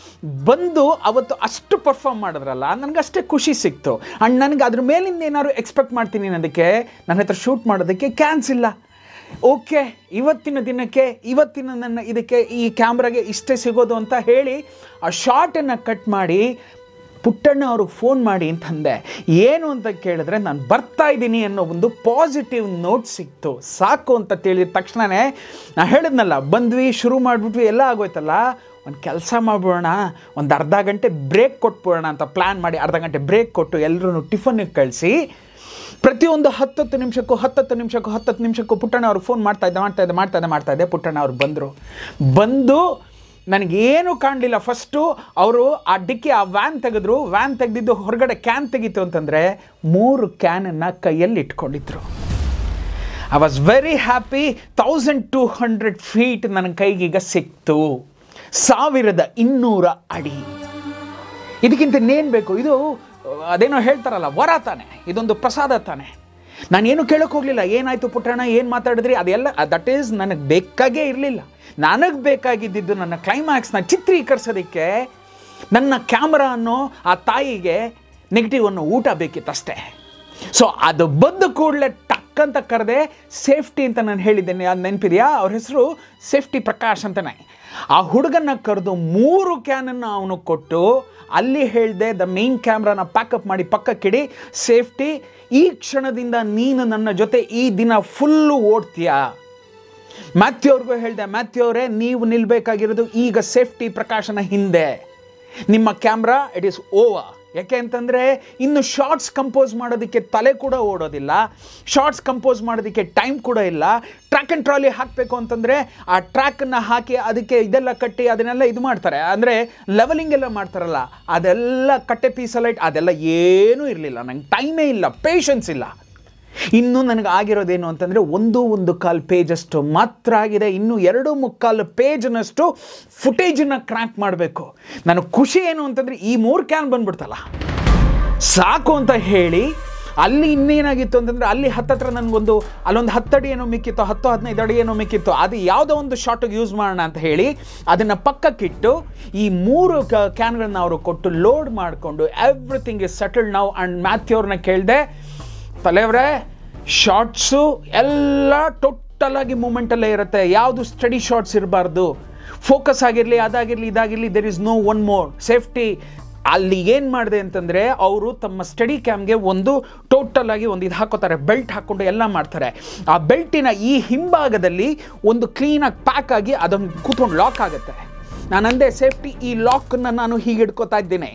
ಬಂದು ಅವತ್ತು ಅಷ್ಟು ಪರ್ಫಾರ್ಮ್ ಮಾಡಿದ್ರಲ್ಲ ನನಗೆ ಅಷ್ಟೇ ಖುಷಿ ಸಿಕ್ತು ಆ್ಯಂಡ್ ನನಗೆ ಅದ್ರ ಮೇಲಿಂದ ಏನಾದ್ರು ಎಕ್ಸ್ಪೆಕ್ಟ್ ಮಾಡ್ತೀನಿ ಅನ್ನೋದಕ್ಕೆ ನನ್ನ ಹತ್ರ ಶೂಟ್ ಮಾಡೋದಕ್ಕೆ ಕ್ಯಾನ್ಸ್ ಇಲ್ಲ ಓಕೆ ಇವತ್ತಿನ ದಿನಕ್ಕೆ ಇವತ್ತಿನ ನನ್ನ ಇದಕ್ಕೆ ಈ ಕ್ಯಾಮ್ರಾಗೆ ಇಷ್ಟೇ ಸಿಗೋದು ಅಂತ ಹೇಳಿ ಆ ಶಾರ್ಟನ್ನು ಕಟ್ ಮಾಡಿ ಪುಟ್ಟಣ್ಣ ಅವ್ರಿಗೆ ಫೋನ್ ಮಾಡಿ ಅಂತಂದೆ ಏನು ಅಂತ ಕೇಳಿದ್ರೆ ನಾನು ಬರ್ತಾ ಇದ್ದೀನಿ ಅನ್ನೋ ಒಂದು ಪಾಸಿಟಿವ್ ನೋಟ್ ಸಿಕ್ತು ಸಾಕು ಅಂತ ತಿಳಿದ ತಕ್ಷಣವೇ ನಾ ಹೇಳಿದ್ನಲ್ಲ ಬಂದ್ವಿ ಶುರು ಮಾಡಿಬಿಟ್ವಿ ಎಲ್ಲ ಆಗೋಯ್ತಲ್ಲ ಒಂದು ಕೆಲಸ ಮಾಡ್ಬಿಡೋಣ ಒಂದು ಅರ್ಧ ಗಂಟೆ ಬ್ರೇಕ್ ಕೊಟ್ಬಿಡೋಣ ಅಂತ ಪ್ಲ್ಯಾನ್ ಮಾಡಿ ಅರ್ಧ ಗಂಟೆ ಬ್ರೇಕ್ ಕೊಟ್ಟು ಎಲ್ಲರೂ ಟಿಫನ್ನಿಗೆ ಕಳಿಸಿ ಪ್ರತಿಯೊಂದು ಹತ್ತತ್ತು ನಿಮಿಷಕ್ಕೂ ಹತ್ತತ್ತು ನಿಮಿಷಕ್ಕೂ ಹತ್ತತ್ತು ನಿಮಿಷಕ್ಕೂ ಪುಟ್ಟಣ್ಣ ಅವ್ರಿಗೆ ಫೋನ್ ಮಾಡ್ತಾ ಇದ್ದೆ ಮಾಡ್ತಾ ಇದ್ದೆ ಮಾಡ್ತಾ ಇದ್ದೆ ಮಾಡ್ತಾ ಇದ್ದೆ ಪುಟ್ಟಣ್ಣ ಅವ್ರು ಬಂದರು ಬಂದು ನನಗೇನು ಕಾಣಲಿಲ್ಲ ಫಸ್ಟು ಅವರು ಆ ಡಿಕ್ಕಿ ಆ ವ್ಯಾನ್ ತೆಗೆದ್ರು ವ್ಯಾನ್ ತೆಗೆದಿದ್ದು ಹೊರಗಡೆ ಕ್ಯಾನ್ ತೆಗಿತು ಅಂತಂದರೆ ಮೂರು ಕ್ಯಾನನ್ನು ಕೈಯಲ್ಲಿ ಇಟ್ಕೊಂಡಿದ್ರು I was very happy thousand two hundred feet ನನ್ನ ಕೈಗೀಗ ಸಿಕ್ತು ಸಾವಿರದ ಇನ್ನೂರ ಅಡಿ ಇದಕ್ಕಿಂತ ಇನ್ನೇನು ಬೇಕು ಇದು ಅದೇನೋ ಹೇಳ್ತಾರಲ್ಲ ವರ ತಾನೆ ಇದೊಂದು ಪ್ರಸಾದ ತಾನೆ ನಾನೇನು ಕೇಳೋಕೆ ಹೋಗಲಿಲ್ಲ ಏನಾಯಿತು ಪುಟ್ಟಣ್ಣ ಏನು ಮಾತಾಡಿದ್ರಿ ಅದೆಲ್ಲ ದಟ್ ಈಸ್ ನನಗೆ ಬೇಕಾಗೇ ಇರಲಿಲ್ಲ ನನಗೆ ಬೇಕಾಗಿದ್ದಿದ್ದು ನನ್ನ ಕ್ಲೈಮ್ಯಾಕ್ಸ್ನ ಚಿತ್ರೀಕರಿಸೋದಕ್ಕೆ ನನ್ನ ಕ್ಯಾಮ್ರಾ ಅನ್ನೋ ಆ ತಾಯಿಗೆ ನೆಗೆಟಿವ್ ಅನ್ನೋ ಊಟ ಬೇಕಿತ್ತಷ್ಟೇ ಸೊ ಅದು ಬಂದ ಕೂಡಲೇ ಟಕ್ ಅಂತ ಕರೆದೆ ಸೇಫ್ಟಿ ಅಂತ ನಾನು ಹೇಳಿದ್ದೇನೆ ಅದು ನೆನಪಿದೆಯಾ ಅವ್ರ ಹೆಸರು ಸೇಫ್ಟಿ ಪ್ರಕಾಶ್ ಅಂತಲೇ ಆ ಹುಡುಗನ್ನ ಕರೆದು ಮೂರು ಕ್ಯಾನನ್ನು ಅವನು ಕೊಟ್ಟು ಅಲ್ಲಿ ಹೇಳಿದೆ ದ ಮೇನ್ ಕ್ಯಾಮ್ರಾನ ಪ್ಯಾಕಪ್ ಮಾಡಿ ಪಕ್ಕಕ್ಕಿಡಿ ಸೇಫ್ಟಿ ಈ ಕ್ಷಣದಿಂದ ನೀನು ನನ್ನ ಜೊತೆ ಈ ದಿನ ಫುಲ್ಲು ಓಡ್ತೀಯಾ ಮ್ಯಾಥ್ಯೂ ಅವ್ರಿಗೂ ಹೇಳಿದೆ ಮ್ಯಾಥ್ಯೂ ಅವರೇ ನೀವು ನಿಲ್ಬೇಕಾಗಿರೋದು ಈಗ ಸೇಫ್ಟಿ ಪ್ರಕಾಶನ ಹಿಂದೆ ನಿಮ್ಮ ಕ್ಯಾಮ್ರಾ ಇಟ್ ಈಸ್ ಓವರ್ ಯಾಕೆ ಅಂತಂದರೆ ಇನ್ನು ಶಾರ್ಟ್ಸ್ ಕಂಪೋಸ್ ಮಾಡೋದಕ್ಕೆ ತಲೆ ಕೂಡ ಓಡೋದಿಲ್ಲ ಶಾರ್ಟ್ಸ್ ಕಂಪೋಸ್ ಮಾಡೋದಕ್ಕೆ ಟೈಮ್ ಕೂಡ ಇಲ್ಲ ಟ್ರ್ಯಾಕ್ ಆ್ಯಂಡ್ ಟ್ರಾಲಿ ಹಾಕಬೇಕು ಅಂತಂದರೆ ಆ ಟ್ರ್ಯಾಕನ್ನು ಹಾಕಿ ಅದಕ್ಕೆ ಇದೆಲ್ಲ ಕಟ್ಟಿ ಅದನ್ನೆಲ್ಲ ಇದು ಮಾಡ್ತಾರೆ ಅಂದರೆ ಲೆವೆಲಿಂಗ್ ಎಲ್ಲ ಮಾಡ್ತಾರಲ್ಲ ಅದೆಲ್ಲ ಕಟ್ಟೆ ಪೀಸಲ್ಲ ಇಟ್ಟು ಅದೆಲ್ಲ ಏನೂ ಇರಲಿಲ್ಲ ನಂಗೆ ಟೈಮೇ ಇಲ್ಲ ಪೇಷನ್ಸ್ ಇಲ್ಲ ಇನ್ನು ನನಗೆ ಆಗಿರೋದೇನು ಅಂತಂದರೆ ಒಂದು ಒಂದು ಕಾಲು ಪೇಜಷ್ಟು ಮಾತ್ರ ಆಗಿದೆ ಇನ್ನು ಎರಡು ಮುಕ್ಕಾಲು ಪೇಜ್ನಷ್ಟು ಫುಟೇಜನ್ನು ಕ್ರ್ಯಾಕ್ ಮಾಡಬೇಕು ನನಗೆ ಖುಷಿ ಏನು ಅಂತಂದರೆ ಈ ಮೂರು ಕ್ಯಾನ್ ಬಂದ್ಬಿಡ್ತಲ್ಲ ಸಾಕು ಅಂತ ಹೇಳಿ ಅಲ್ಲಿ ಇನ್ನೇನಾಗಿತ್ತು ಅಂತಂದರೆ ಅಲ್ಲಿ ಹತ್ತತ್ರ ನನಗೊಂದು ಅಲ್ಲೊಂದು ಹತ್ತಡಿ ಏನೋ ಮಿಕ್ಕಿತ್ತು ಹತ್ತು ಹದಿನೈದು ಅಡಿ ಏನೋ ಮಿಕ್ಕಿತ್ತು ಅದು ಯಾವುದೋ ಒಂದು ಶಾರ್ಟಿಗೆ ಯೂಸ್ ಮಾಡೋಣ ಅಂತ ಹೇಳಿ ಅದನ್ನು ಪಕ್ಕಕ್ಕಿಟ್ಟು ಈ ಮೂರು ಕ್ಯಾನ್ಗಳನ್ನ ಅವರು ಕೊಟ್ಟು ಲೋಡ್ ಮಾಡಿಕೊಂಡು ಎವ್ರಿಥಿಂಗ್ ಇಸ್ ಸೆಟಲ್ಡ್ ನಾವು ಆ್ಯಂಡ್ ಮ್ಯಾಥ್ಯೂರ್ನ ಕೇಳಿದೆ ತಲೆಯವರೇ ಶಾರ್ಟ್ಸು ಎಲ್ಲ ಟೋಟಲ್ ಆಗಿ ಮೂಮೆಂಟಲ್ಲೇ ಇರುತ್ತೆ ಯಾವುದು ಸ್ಟಡಿ ಶಾರ್ಟ್ಸ್ ಇರಬಾರ್ದು ಫೋಕಸ್ ಆಗಿರಲಿ ಅದಾಗಿರಲಿ ಇದಾಗಿರಲಿ there is no one more safety ಅಲ್ಲಿ ಏನು ಮಾಡಿದೆ ಅಂತಂದರೆ ಅವರು ತಮ್ಮ ಸ್ಟಡಿ ಕ್ಯಾಮ್ಗೆ ಒಂದು ಟೋಟಲ್ ಆಗಿ ಒಂದು ಇದು ಹಾಕೋತಾರೆ ಬೆಲ್ಟ್ ಹಾಕ್ಕೊಂಡು ಎಲ್ಲ ಮಾಡ್ತಾರೆ ಆ ಬೆಲ್ಟಿನ ಈ ಹಿಂಭಾಗದಲ್ಲಿ ಒಂದು ಕ್ಲೀನಾಗಿ ಪ್ಯಾಕ್ ಆಗಿ ಅದೊಂದು ಕೂತ್ಕೊಂಡು ಲಾಕ್ ಆಗುತ್ತೆ ನಾನು ಅಂದೆ ಸೇಫ್ಟಿ ಈ ಲಾಕನ್ನು ನಾನು ಹೀಗೆ ಹಿಡ್ಕೋತಾ ಇದ್ದೀನಿ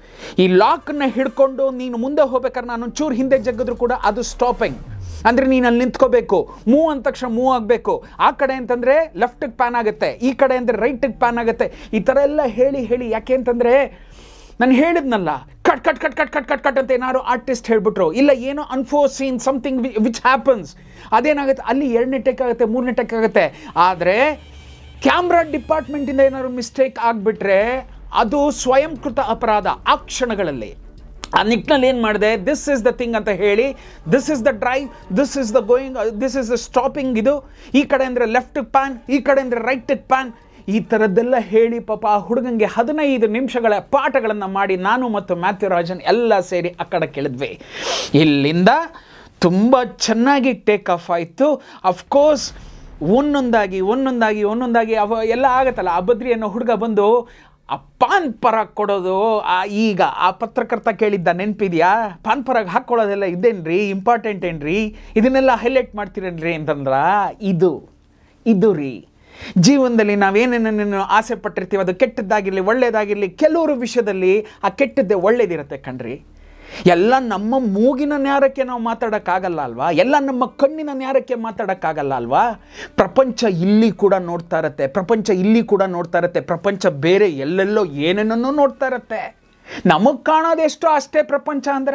ಈ ಲಾಕ್ನ ಹಿಡ್ಕೊಂಡು ನೀನು ಮುಂದೆ ಹೋಗ್ಬೇಕಾದ್ರೆ ನಾನು ಚೂರು ಹಿಂದೆ ಜಗ್ಗಿದ್ರು ಕೂಡ ಅದು ಸ್ಟಾಪಿಂಗ್ ಅಂದರೆ ನೀನು ಅಲ್ಲಿ ನಿಂತ್ಕೋಬೇಕು ಮೂವ್ ಅಂದ ತಕ್ಷಣ ಮೂವ್ ಆಗಬೇಕು ಆ ಕಡೆ ಅಂತಂದರೆ ಲೆಫ್ಟಿಗೆ ಪ್ಯಾನ್ ಆಗುತ್ತೆ ಈ ಕಡೆ ಅಂದರೆ ರೈಟಿಗೆ ಪ್ಯಾನ್ ಆಗುತ್ತೆ ಈ ಥರ ಎಲ್ಲ ಹೇಳಿ ಹೇಳಿ ಯಾಕೆ ಅಂತಂದರೆ ನಾನು ಹೇಳಿದ್ನಲ್ಲ cut cut cut cut cut cut cut ಅಂತ ಏನಾದ್ರು ಆರ್ಟಿಸ್ಟ್ ಹೇಳ್ಬಿಟ್ರು ಇಲ್ಲ ಏನೋ ಅನ್ಫೋರ್ಸೀನ್ ಸಮಥಿಂಗ್ ವಿಚ್ ಹ್ಯಾಪನ್ಸ್ ಅದೇನಾಗುತ್ತೆ ಅಲ್ಲಿ ಎರಡನೇ ಟೆಕ್ ಆಗುತ್ತೆ ಮೂರನೇ ಟೆಕ್ ಆಗುತ್ತೆ ಆದರೆ ಕ್ಯಾಮ್ರಾ ಡಿಪಾರ್ಟ್ಮೆಂಟಿಂದ ಏನಾದ್ರು ಮಿಸ್ಟೇಕ್ ಆಗಿಬಿಟ್ರೆ ಅದು ಸ್ವಯಂಕೃತ ಅಪರಾಧ ಆ ಕ್ಷಣಗಳಲ್ಲಿ ಆ ನಿಟ್ಟಿನಲ್ಲಿ ಏನು ಮಾಡಿದೆ ದಿಸ್ ಇಸ್ ದ ಥಿಂಗ್ ಅಂತ ಹೇಳಿ this is the drive this is the going this is the stopping ಇದು ಈ ಕಡೆ ಅಂದರೆ ಲೆಫ್ಟ್ ಪ್ಯಾನ್ ಈ ಕಡೆ ಅಂದರೆ ರೈಟ್ ಪ್ಯಾನ್ ಈ ಥರದ್ದೆಲ್ಲ ಹೇಳಿ ಪಾಪ ಆ ಹುಡುಗಂಗೆ ಹದಿನೈದು ನಿಮಿಷಗಳ ಪಾಠಗಳನ್ನು ಮಾಡಿ ನಾನು ಮತ್ತು ಮ್ಯಾಥ್ಯೂ ರಾಜನ್ ಎಲ್ಲ ಸೇರಿ ಆ ಕಡೆ ಕೇಳಿದ್ವಿ ಇಲ್ಲಿಂದ ತುಂಬ ಚೆನ್ನಾಗಿ ಟೇಕ್ ಆಫ್ ಆಯಿತು ಅಫ್ಕೋರ್ಸ್ ಒಂದೊಂದಾಗಿ ಒಂದೊಂದಾಗಿ ಒಂದೊಂದಾಗಿ ಅವ ಎಲ್ಲ ಆಗತ್ತಲ್ಲ ಆ ಬದ್ರಿ ಅನ್ನೋ ಹುಡುಗ ಬಂದು ಆ ಪಾನ್ ಪರಾಗ್ ಕೊಡೋದು ಆ ಈಗ ಆ ಪತ್ರಕರ್ತ ಕೇಳಿದ್ದ ನೆನಪಿದ್ಯಾ ಪಾನ್ ಪರಾಗ್ ಹಾಕ್ಕೊಳ್ಳೋದೆಲ್ಲ ಇದೇನ್ರಿ ಇಂಪಾರ್ಟೆಂಟ್ ಏನ್ರಿ ಇದನ್ನೆಲ್ಲ ಹೈಲೈಟ್ ಮಾಡ್ತೀರೇನ್ರಿ ಅಂತಂದ್ರ ಇದು ಇದು ರೀ ಜೀವನದಲ್ಲಿ ನಾವೇನೇನೇನೇನು ಆಸೆ ಪಟ್ಟಿರ್ತೀವಿ ಅದು ಕೆಟ್ಟದ್ದಾಗಿರಲಿ ಒಳ್ಳೇದಾಗಿರಲಿ ಕೆಲವರು ವಿಷಯದಲ್ಲಿ ಆ ಕೆಟ್ಟದ್ದೇ ಒಳ್ಳೇದಿರುತ್ತೆ ಕಣ್ರಿ ಎಲ್ಲ ನಮ್ಮ ಮೂಗಿನ ನ್ಯಾರಕ್ಕೆ ನಾವು ಮಾತಾಡೋಕ್ಕಾಗಲ್ಲ ಅಲ್ವಾ ಎಲ್ಲ ನಮ್ಮ ಕಣ್ಣಿನ ನ್ಯಾರಕ್ಕೆ ಮಾತಾಡೋಕ್ಕಾಗಲ್ಲ ಅಲ್ವಾ ಪ್ರಪಂಚ ಇಲ್ಲಿ ಕೂಡ ನೋಡ್ತಾ ಇರತ್ತೆ ಪ್ರಪಂಚ ಇಲ್ಲಿ ಕೂಡ ನೋಡ್ತಾ ಇರತ್ತೆ ಪ್ರಪಂಚ ಬೇರೆ ಎಲ್ಲೆಲ್ಲೋ ಏನೇನನ್ನೋ ನೋಡ್ತಾ ಇರತ್ತೆ ನಮಗೆ ಕಾಣೋದೆಷ್ಟೋ ಅಷ್ಟೇ ಪ್ರಪಂಚ ಅಂದರೆ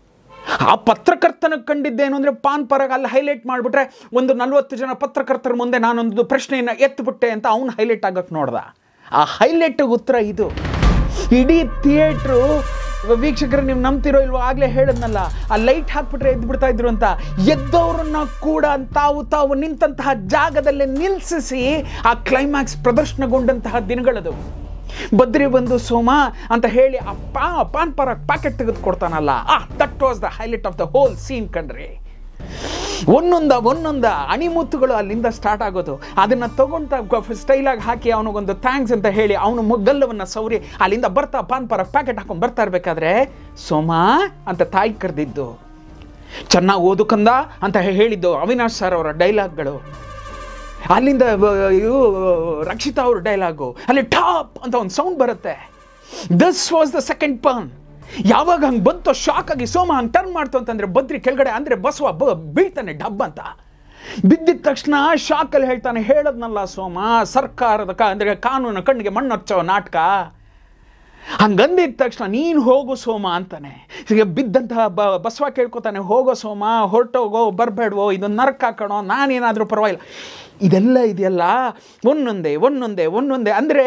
ಆ ಪತ್ರಕರ್ತನ ಕಂಡಿದ್ದೇನು ಅಂದರೆ ಪಾನ್ ಪರಾಗ ಅಲ್ಲಿ ಹೈಲೈಟ್ ಮಾಡಿಬಿಟ್ರೆ ಒಂದು ನಲ್ವತ್ತು ಜನ ಪತ್ರಕರ್ತರ ಮುಂದೆ ನಾನೊಂದು ಪ್ರಶ್ನೆಯನ್ನು ಎತ್ತಿಬಿಟ್ಟೆ ಅಂತ ಅವ್ನು ಹೈಲೈಟ್ ಆಗೋಕ್ಕೆ ನೋಡ್ದ ಆ ಹೈಲೈಟಿಗೆ ಉತ್ತರ ಇದು ಇಡೀ ಥಿಯೇಟ್ರು ವೀಕ್ಷಕರು ನೀವು ನಂಬ್ತಿರೋ ಇಲ್ವೋ ಆಗಲೇ ಹೇಳಿದ್ನಲ್ಲ ಆ ಲೈಟ್ ಹಾಕ್ಬಿಟ್ರೆ ಎದ್ದು ಬಿಡ್ತಾ ಇದ್ರು ಅಂತ ಎದ್ದವರನ್ನ ಕೂಡ ತಾವು ತಾವು ನಿಂತಹ ಜಾಗದಲ್ಲೇ ನಿಲ್ಲಿಸಿ ಆ ಕ್ಲೈಮ್ಯಾಕ್ಸ್ ಪ್ರದರ್ಶನಗೊಂಡಂತಹ ದಿನಗಳದು ಬದ್ರಿ ಬಂದು ಸೋಮ ಅಂತ ಹೇಳಿ ಆ ಪಾ ಪಾನ್ ಪರ ಪ್ಯಾಕೆಟ್ ತೆಗೆದು ಕೊಡ್ತಾನಲ್ಲ ಆ that was the highlight of the whole scene ಕಣ್ರಿ ಒಂದೊಂದ ಒಂದೊಂದ ಅಣಿಮುತ್ತುಗಳು ಅಲ್ಲಿಂದ ಸ್ಟಾರ್ಟ್ ಆಗೋದು ಅದನ್ನ ತಗೊಂಡ ಸ್ಟೈಲಾಗಿ ಹಾಕಿ ಅವನಿಗೊಂದು ಥ್ಯಾಂಕ್ಸ್ ಅಂತ ಹೇಳಿ ಅವನು ಮೊಗ್ಗಲ್ಲವನ್ನ ಸೌರಿ ಅಲ್ಲಿಂದ ಬರ್ತಾ ಪಾನ್ ಪರ ಪ್ಯಾಕೆಟ್ ಹಾಕೊಂಡು ಬರ್ತಾ ಇರ್ಬೇಕಾದ್ರೆ ಸೋಮ ಅಂತ ತಾಯಿ ಕರೆದಿದ್ದು ಚೆನ್ನಾಗಿ ಓದುಕಂದ ಅಂತ ಹೇಳಿದ್ದು ಅವಿನಾಶ್ ಸರ್ ಅವರ ಡೈಲಾಗ್ಗಳು ಅಲ್ಲಿಂದ ವ- ಇವು ರಕ್ಷಿತಾ ಅವ್ರ ಡೈಲಾಗು ಅಲ್ಲಿ ಟಾಪ್ ಅಂತ ಒಂದು ಸೌಂಡ್ ಬರುತ್ತೆ this was the second turn ಯಾವಾಗ ಹಂಗೆ ಬಂತು ಶಾಕ್ ಆಗಿ ಸೋಮ ಹಂಗೆ ಟರ್ನ್ ಮಾಡ್ತು ಅಂತಂದ್ರೆ ಬದ್ರಿ ಕೆಳಗಡೆ ಅಂದರೆ ಬಸವ ಬ ಬೀಳ್ತಾನೆ ಡಬ್ ಅಂತ ಬಿದ್ದಿದ ತಕ್ಷಣ ಶಾಕಲ್ಲಿ ಹೇಳ್ತಾನೆ ಹೇಳದ್ನಲ್ಲ ಸೋಮ ಸರ್ಕಾರದ ಕ ಅಂದರೆ ಕಾನೂನು ಕಣ್ಣಿಗೆ ಮಣ್ಣು ಹಚ್ಚೋ ನಾಟಕ ಹಂಗಂದಿದ ತಕ್ಷಣ ನೀನು ಹೋಗು ಸೋಮ ಅಂತಾನೆ ಈಗ ಬಿದ್ದಂತಹ ಬ ಬಸವ ಕೇಳ್ಕೊತಾನೆ ಹೋಗೋ ಸೋಮ ಹೊರಟೋಗೋ ಬರಬೇಡವೋ ಇದು ನರಕ ಹಾಕೋಣೋ ನಾನೇನಾದರೂ ಪರವಾಗಿಲ್ಲ ಇದೆಲ್ಲ ಇದೆಯಲ್ಲ ಒಂದೊಂದೇ ಒಂದೊಂದೇ ಒಂದೊಂದೇ ಅಂದರೆ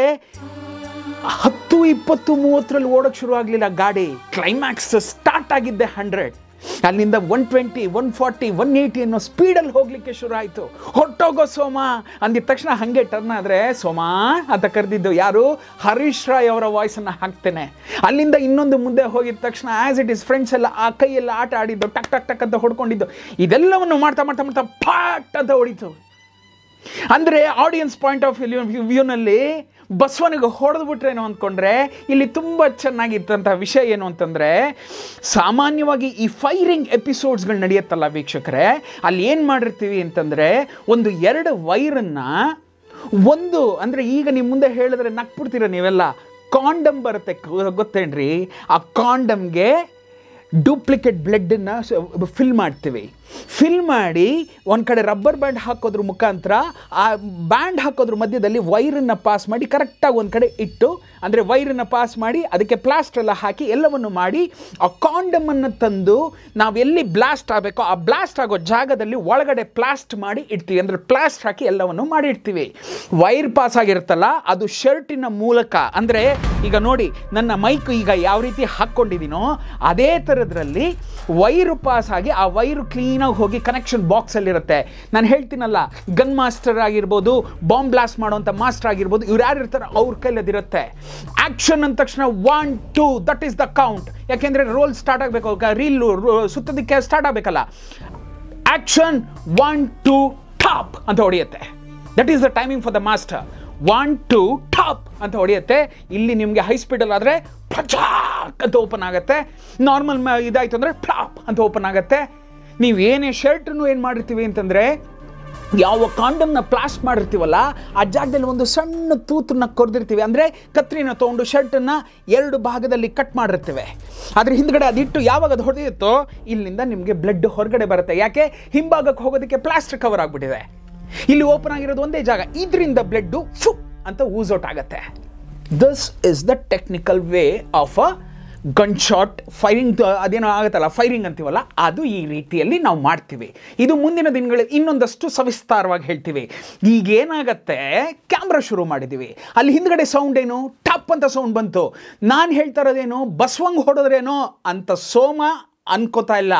ಹತ್ತು ಇಪ್ಪತ್ತು ಮೂವತ್ತರಲ್ಲಿ ಓಡೋಕ್ಕೆ ಶುರು ಆಗಲಿಲ್ಲ ಗಾಡಿ ಕ್ಲೈಮ್ಯಾಕ್ಸ್ ಸ್ಟಾರ್ಟ್ ಆಗಿದ್ದೆ ಹಂಡ್ರೆಡ್ ಅಲ್ಲಿಂದ one twenty one forty one eighty ಅನ್ನೋ ಸ್ಪೀಡಲ್ಲಿ ಹೋಗಲಿಕ್ಕೆ ಶುರು ಆಯಿತು ಹೊಟ್ಟೋಗೋ ಸೋಮ ಅಂದಿದ ತಕ್ಷಣ ಹಾಗೆ ಟರ್ನ್ ಆದರೆ ಸೋಮ ಅಂತ ಕರೆದಿದ್ದು ಯಾರು ಹರೀಶ್ ರಾಯ್ ಅವರ ವಾಯ್ಸನ್ನು ಹಾಕ್ತೇನೆ ಅಲ್ಲಿಂದ ಇನ್ನೊಂದು ಮುಂದೆ ಹೋಗಿದ ತಕ್ಷಣ ಆ್ಯಸ್ ಇಟ್ ಇಸ್ ಫ್ರೆಂಡ್ಸ್ ಎಲ್ಲ ಆ ಕೈಯೆಲ್ಲ ಆಟ ಆಡಿದ್ದು ಟಕ್ ಟಕ್ ಟಕ್ ಅಂತ ಹೊಡ್ಕೊಂಡಿದ್ದು ಇದೆಲ್ಲವನ್ನು ಮಾಡ್ತಾ ಮಾಡ್ತಾ ಮಾಡ್ತಾ ಫಾಟ್ ಅಂತ ಹೊಡಿತು ಅಂದರೆ ಆಡಿಯನ್ಸ್ ಪಾಯಿಂಟ್ ಆಫ್ ವ್ಯೂ ವ್ಯೂನಲ್ಲಿ ಬಸವನಿಗೆ ಹೊಡೆದು ಬಿಟ್ರೇನೋ ಅಂದ್ಕೊಂಡ್ರೆ ಇಲ್ಲಿ ತುಂಬ ಚೆನ್ನಾಗಿತ್ತಂಥ ವಿಷಯ ಏನು ಅಂತಂದರೆ ಸಾಮಾನ್ಯವಾಗಿ ಈ ಫೈರಿಂಗ್ ಎಪಿಸೋಡ್ಸ್ಗಳು ನಡೆಯುತ್ತಲ್ಲ ವೀಕ್ಷಕರೇ ಅಲ್ಲಿ ಏನು ಮಾಡಿರ್ತೀವಿ ಅಂತಂದರೆ ಒಂದು ಎರಡು ವೈರನ್ನು ಒಂದು ಅಂದರೆ ಈಗ ನಿಮ್ಮ ಮುಂದೆ ಹೇಳಿದ್ರೆ ನಕ್ಬಿಡ್ತೀರ ನೀವೆಲ್ಲ ಕಾಂಡಮ್ ಬರುತ್ತೆ ಗೊ- ಗೊತ್ತೇನ್ರಿ ಆ ಕಾಂಡಮ್ಗೆ ಡೂಪ್ಲಿಕೇಟ್ ಬ್ಲಡ್ಡನ್ನು ಫಿಲ್ ಮಾಡ್ತೀವಿ ಫಿಲ್ ಮಾಡಿ ಒಂದು ಕಡೆ ರಬ್ಬರ್ ಬ್ಯಾಂಡ್ ಹಾಕೋದ್ರ ಮುಖಾಂತರ ಆ ಬ್ಯಾಂಡ್ ಹಾಕೋದ್ರ ಮಧ್ಯದಲ್ಲಿ ವೈರನ್ನು ಪಾಸ್ ಮಾಡಿ ಕರೆಕ್ಟಾಗಿ ಒಂದು ಕಡೆ ಇಟ್ಟು ಅಂದರೆ ವೈರನ್ನು ಪಾಸ್ ಮಾಡಿ ಅದಕ್ಕೆ ಪ್ಲಾಸ್ಟರ್ ಎಲ್ಲ ಹಾಕಿ ಎಲ್ಲವನ್ನು ಮಾಡಿ ಆ ಕಾಂಡಮನ್ನು ತಂದು ನಾವು ಎಲ್ಲಿ ಬ್ಲಾಸ್ಟ್ ಆಗಬೇಕೋ ಆ ಬ್ಲಾಸ್ಟ್ ಆಗೋ ಜಾಗದಲ್ಲಿ ಒಳಗಡೆ ಪ್ಲಾಸ್ಟ್ ಮಾಡಿ ಇಡ್ತೀವಿ ಅಂದರೆ ಪ್ಲಾಸ್ಟ್ ಹಾಕಿ ಎಲ್ಲವನ್ನು ಮಾಡಿ ಇಡ್ತೀವಿ ವೈರ್ ಪಾಸ್ ಆಗಿರುತ್ತಲ್ಲ ಅದು ಶರ್ಟಿನ ಮೂಲಕ ಅಂದರೆ ಈಗ ನೋಡಿ ನನ್ನ ಮೈಕ್ ಈಗ ಯಾವ ರೀತಿ ಹಾಕ್ಕೊಂಡಿದ್ದೀನೋ ಅದೇ ಥರದ್ರಲ್ಲಿ ವೈರು ಪಾಸ್ ಆಗಿ ಆ ವೈರು ಕ್ಲೀನಾಗಿ ಹೋಗಿ ಕನೆಕ್ಷನ್ ಬಾಕ್ಸಲ್ಲಿರುತ್ತೆ ನಾನು ಹೇಳ್ತೀನಲ್ಲ ಗನ್ ಮಾಸ್ಟರ್ ಆಗಿರ್ಬೋದು ಬಾಂಬ್ ಬ್ಲಾಸ್ಟ್ ಮಾಡುವಂಥ ಮಾಸ್ಟರ್ ಆಗಿರ್ಬೋದು ಇವ್ರು ಯಾರು ಇರ್ತಾರೆ ಅವ್ರ ಕೈಲಿ ಅದಿರುತ್ತೆ ಆಕ್ಷನ್ ಅಂದ ತಕ್ಷಣ one two that is the count ಯಾಕೆಂದರೆ ರೋಲ್ ಸ್ಟಾರ್ಟ್ ಆಗಬೇಕು ರೀಲ್ ಸುತ್ತೋದಕ್ಕೆ ಸ್ಟಾರ್ಟ್ ಆಗಬೇಕಲ್ಲ ಆಕ್ಷನ್ ಒನ್ ಟು ಟಾಪ್ ಅಂತ ಹೊಡೆಯುತ್ತೆ that is the timing for the master one two top ಅಂತ ಹೊಡೆಯುತ್ತೆ ಇಲ್ಲಿ ನಿಮಗೆ ಹೈ ಸ್ಪೀಡಲ್ಲಿ ಆದರೆ ಪ್ರಚಾಕ್ ಅಂತ ಓಪನ್ ಆಗುತ್ತೆ ನಾರ್ಮಲ್ ಇದಾಯ್ತು ಅಂದರೆ ಫ್ಲಾಪ್ ಅಂತ ಓಪನ್ ಆಗುತ್ತೆ ನೀವು ಏನೇ ಶರ್ಟನ್ನು ಏನು ಮಾಡಿರ್ತೀವಿ ಅಂತಂದರೆ ಯಾವ ಕಾಂಡಮ್ನ ಪ್ಲಾಸ್ಟ್ ಮಾಡಿರ್ತೀವಲ್ಲ ಆ ಜಾಗದಲ್ಲಿ ಒಂದು ಸಣ್ಣ ತೂತನ್ನ ಕೊರೆದಿರ್ತೀವಿ ಅಂದರೆ ಕತ್ರಿನ ತೊಗೊಂಡು ಶರ್ಟನ್ನು ಎರಡು ಭಾಗದಲ್ಲಿ ಕಟ್ ಮಾಡಿರ್ತೀವಿ ಅದ್ರ ಹಿಂದ್ಗಡೆ ಅದಿಟ್ಟು ಯಾವಾಗ ಅದು ಹೊಡೆಯುತ್ತೋ ಇಲ್ಲಿಂದ ನಿಮಗೆ ಬ್ಲಡ್ ಹೊರಗಡೆ ಬರುತ್ತೆ ಯಾಕೆ ಹಿಂಭಾಗಕ್ಕೆ ಹೋಗೋದಕ್ಕೆ ಪ್ಲಾಸ್ಟಿಕ್ ಕವರ್ ಆಗಿಬಿಟ್ಟಿದೆ ಇಲ್ಲಿ ಓಪನ್ ಆಗಿರೋದು ಒಂದೇ ಜಾಗ ಇದರಿಂದ ಬ್ಲಡ್ಡು ಫು ಅಂತ ಊಸ್ ಔಟ್ ಆಗುತ್ತೆ this is the technical way of a gun shot firing ಅದೇನೋ ಆಗುತ್ತಲ್ಲ ಫೈರಿಂಗ್ ಅಂತೀವಲ್ಲ ಅದು ಈ ರೀತಿಯಲ್ಲಿ ನಾವು ಮಾಡ್ತೀವಿ ಇದು ಮುಂದಿನ ದಿನಗಳಲ್ಲಿ ಇನ್ನೊಂದಷ್ಟು ಸವಿಸ್ತಾರವಾಗಿ ಹೇಳ್ತೀವಿ ಈಗೇನಾಗತ್ತೆ ಕ್ಯಾಮ್ರಾ ಶುರು ಮಾಡಿದ್ದೀವಿ ಅಲ್ಲಿ ಹಿಂದ್ಗಡೆ ಸೌಂಡ್ ಏನು ಟಪ್ ಅಂತ ಸೌಂಡ್ ಬಂತು ನಾನು ಹೇಳ್ತಾ ಇರೋದೇನು ಬಸವಂಗ್ ಹೊಡೆದ್ರೇನೋ ಅಂತ ಸೋಮ ಅನ್ಕೋತಾ ಇಲ್ಲ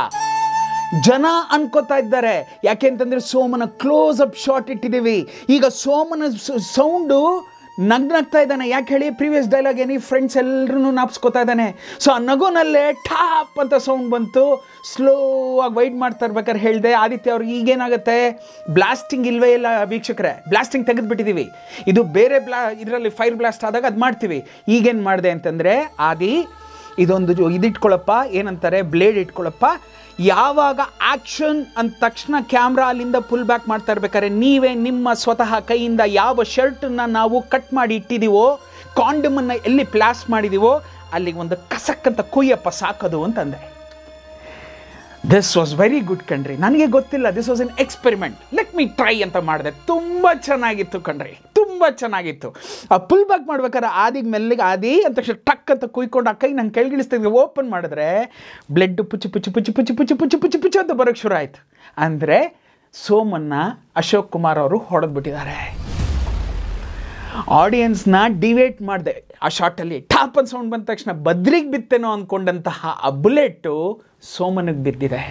ಜನ ಅನ್ಕೋತಾ ಇದ್ದಾರೆ ಯಾಕೆ ಅಂತಂದ್ರೆ ಸೋಮನ ಕ್ಲೋಸ್ ಅಪ್ ಶಾಟ್ ಇಟ್ಟಿದ್ದೀವಿ ಈಗ ಸೋಮನ ಸೌಂಡು ನಗ್ನಗ್ತಾ ಇದ್ದಾನೆ ಯಾಕೆ ಹೇಳಿ ಪ್ರೀವಿಯಸ್ ಡೈಲಾಗ್ ಏನಿ ಫ್ರೆಂಡ್ಸ್ ಎಲ್ಲರೂ ನಾಪ್ಸ್ಕೊತಾ ಇದ್ದಾನೆ ಸೊ ಆ ನಗುನಲ್ಲೇ ಠಾಪ್ ಅಂತ ಸೌಂಡ್ ಬಂತು ಸ್ಲೋ ಆಗಿ ವೈಟ್ ಮಾಡ್ತಾ ಇರ್ಬೇಕಾದ್ರೆ ಹೇಳಿದೆ ಆದಿತ್ಯ ಅವ್ರಿಗೆ ಈಗೇನಾಗುತ್ತೆ ಬ್ಲಾಸ್ಟಿಂಗ್ ಇಲ್ವೇ ಇಲ್ಲ ವೀಕ್ಷಕರೇ ಬ್ಲಾಸ್ಟಿಂಗ್ ತೆಗೆದುಬಿಟ್ಟಿದ್ದೀವಿ ಇದು ಬೇರೆ ಬ್ಲಾ ಇದರಲ್ಲಿ ಫೈರ್ ಬ್ಲಾಸ್ಟ್ ಆದಾಗ ಅದು ಮಾಡ್ತೀವಿ ಈಗೇನು ಮಾಡಿದೆ ಅಂತಂದರೆ ಆದಿ ಇದೊಂದು ಜೊ- ಇದಿಟ್ಕೊಳಪ್ಪ ಏನಂತಾರೆ ಬ್ಲೇಡ್ ಇಟ್ಕೊಳಪ್ಪ ಯಾವಾಗ ಆಕ್ಷನ್ ಅಂದ ತಕ್ಷಣ ಕ್ಯಾಮ್ರಾ ಅಲ್ಲಿಂದ ಪುಲ್ ಬ್ಯಾಕ್ ಮಾಡ್ತಾ ಇರ್ಬೇಕಾದ್ರೆ ನೀವೇ ನಿಮ್ಮ ಸ್ವತಃ ಕೈಯಿಂದ ಯಾವ ಶರ್ಟನ್ನ ನಾವು ಕಟ್ ಮಾಡಿ ಇಟ್ಟಿದ್ದೀವೋ ಕಾಂಡಮನ್ನು ಎಲ್ಲಿ ಪ್ಲಾಸ್ ಮಾಡಿದೀವೋ ಅಲ್ಲಿಗೆ ಒಂದು ಕಸಕ್ ಅಂತ ಕುಯ್ಯಪ್ಪ ಸಾಕೋದು ಅಂತಂದೆ ದಿಸ್ ವಾಸ್ ವೆರಿ ಗುಡ್ ಕಣ್ರಿ ನನಗೆ ಗೊತ್ತಿಲ್ಲ this was an experiment let me try ಅಂತ ಮಾಡಿದೆ ತುಂಬ ಚೆನ್ನಾಗಿತ್ತು ಕಣ್ರಿ ತುಂಬ ಚೆನ್ನಾಗಿತ್ತು ಆ ಪುಲ್ ಬ್ಯಾಕ್ ಮಾಡ್ಬೇಕಾದ್ರೆ ಆದಿಗೆ ಮೆಲ್ಲಿಗೆ ಆದಿ ಅಂತ ತಕ್ಷಣ ಟಕ್ ಅಂತ ಕುಯ್ಕೊಂಡು ಆ ಕೈ ನಂಗೆ ಕೆಳಗಿಳಿಸ್ತಿದ್ವಿ ಓಪನ್ ಮಾಡಿದ್ರೆ ಬ್ಲಡ್ ಪುಚ್ಚು ಪುಚ್ಚು ಪುಚ್ಚು ಪುಚ್ಚು ಪುಚ್ಚು ಪುಚ್ಚು ಪುಚ್ಚು ಪುಚ್ಚು ಅಂತ ಬರೋಕ್ಕೆ ಶುರು ಆಯಿತು ಅಂದರೆ ಸೋಮನ್ನ ಅಶೋಕ್ ಕುಮಾರ್ ಅವರು ಹೊಡೆದ್ಬಿಟ್ಟಿದ್ದಾರೆ ಆಡಿಯನ್ಸ್ನ ಡಿವೇಟ್ ಮಾಡಿದೆ ಆ ಶಾರ್ಟಲ್ಲಿ ಟಾಪ್ ಅಂತ ಸೌಂಡ್ ಬಂದ ತಕ್ಷಣ ಬದ್ರಿಗೆ ಬಿತ್ತೇನೋ ಅಂದ್ಕೊಂಡಂತಹ ಆ ಬುಲೆಟು ಸೋಮನಿಗೆ ಬಿದ್ದಿದೆ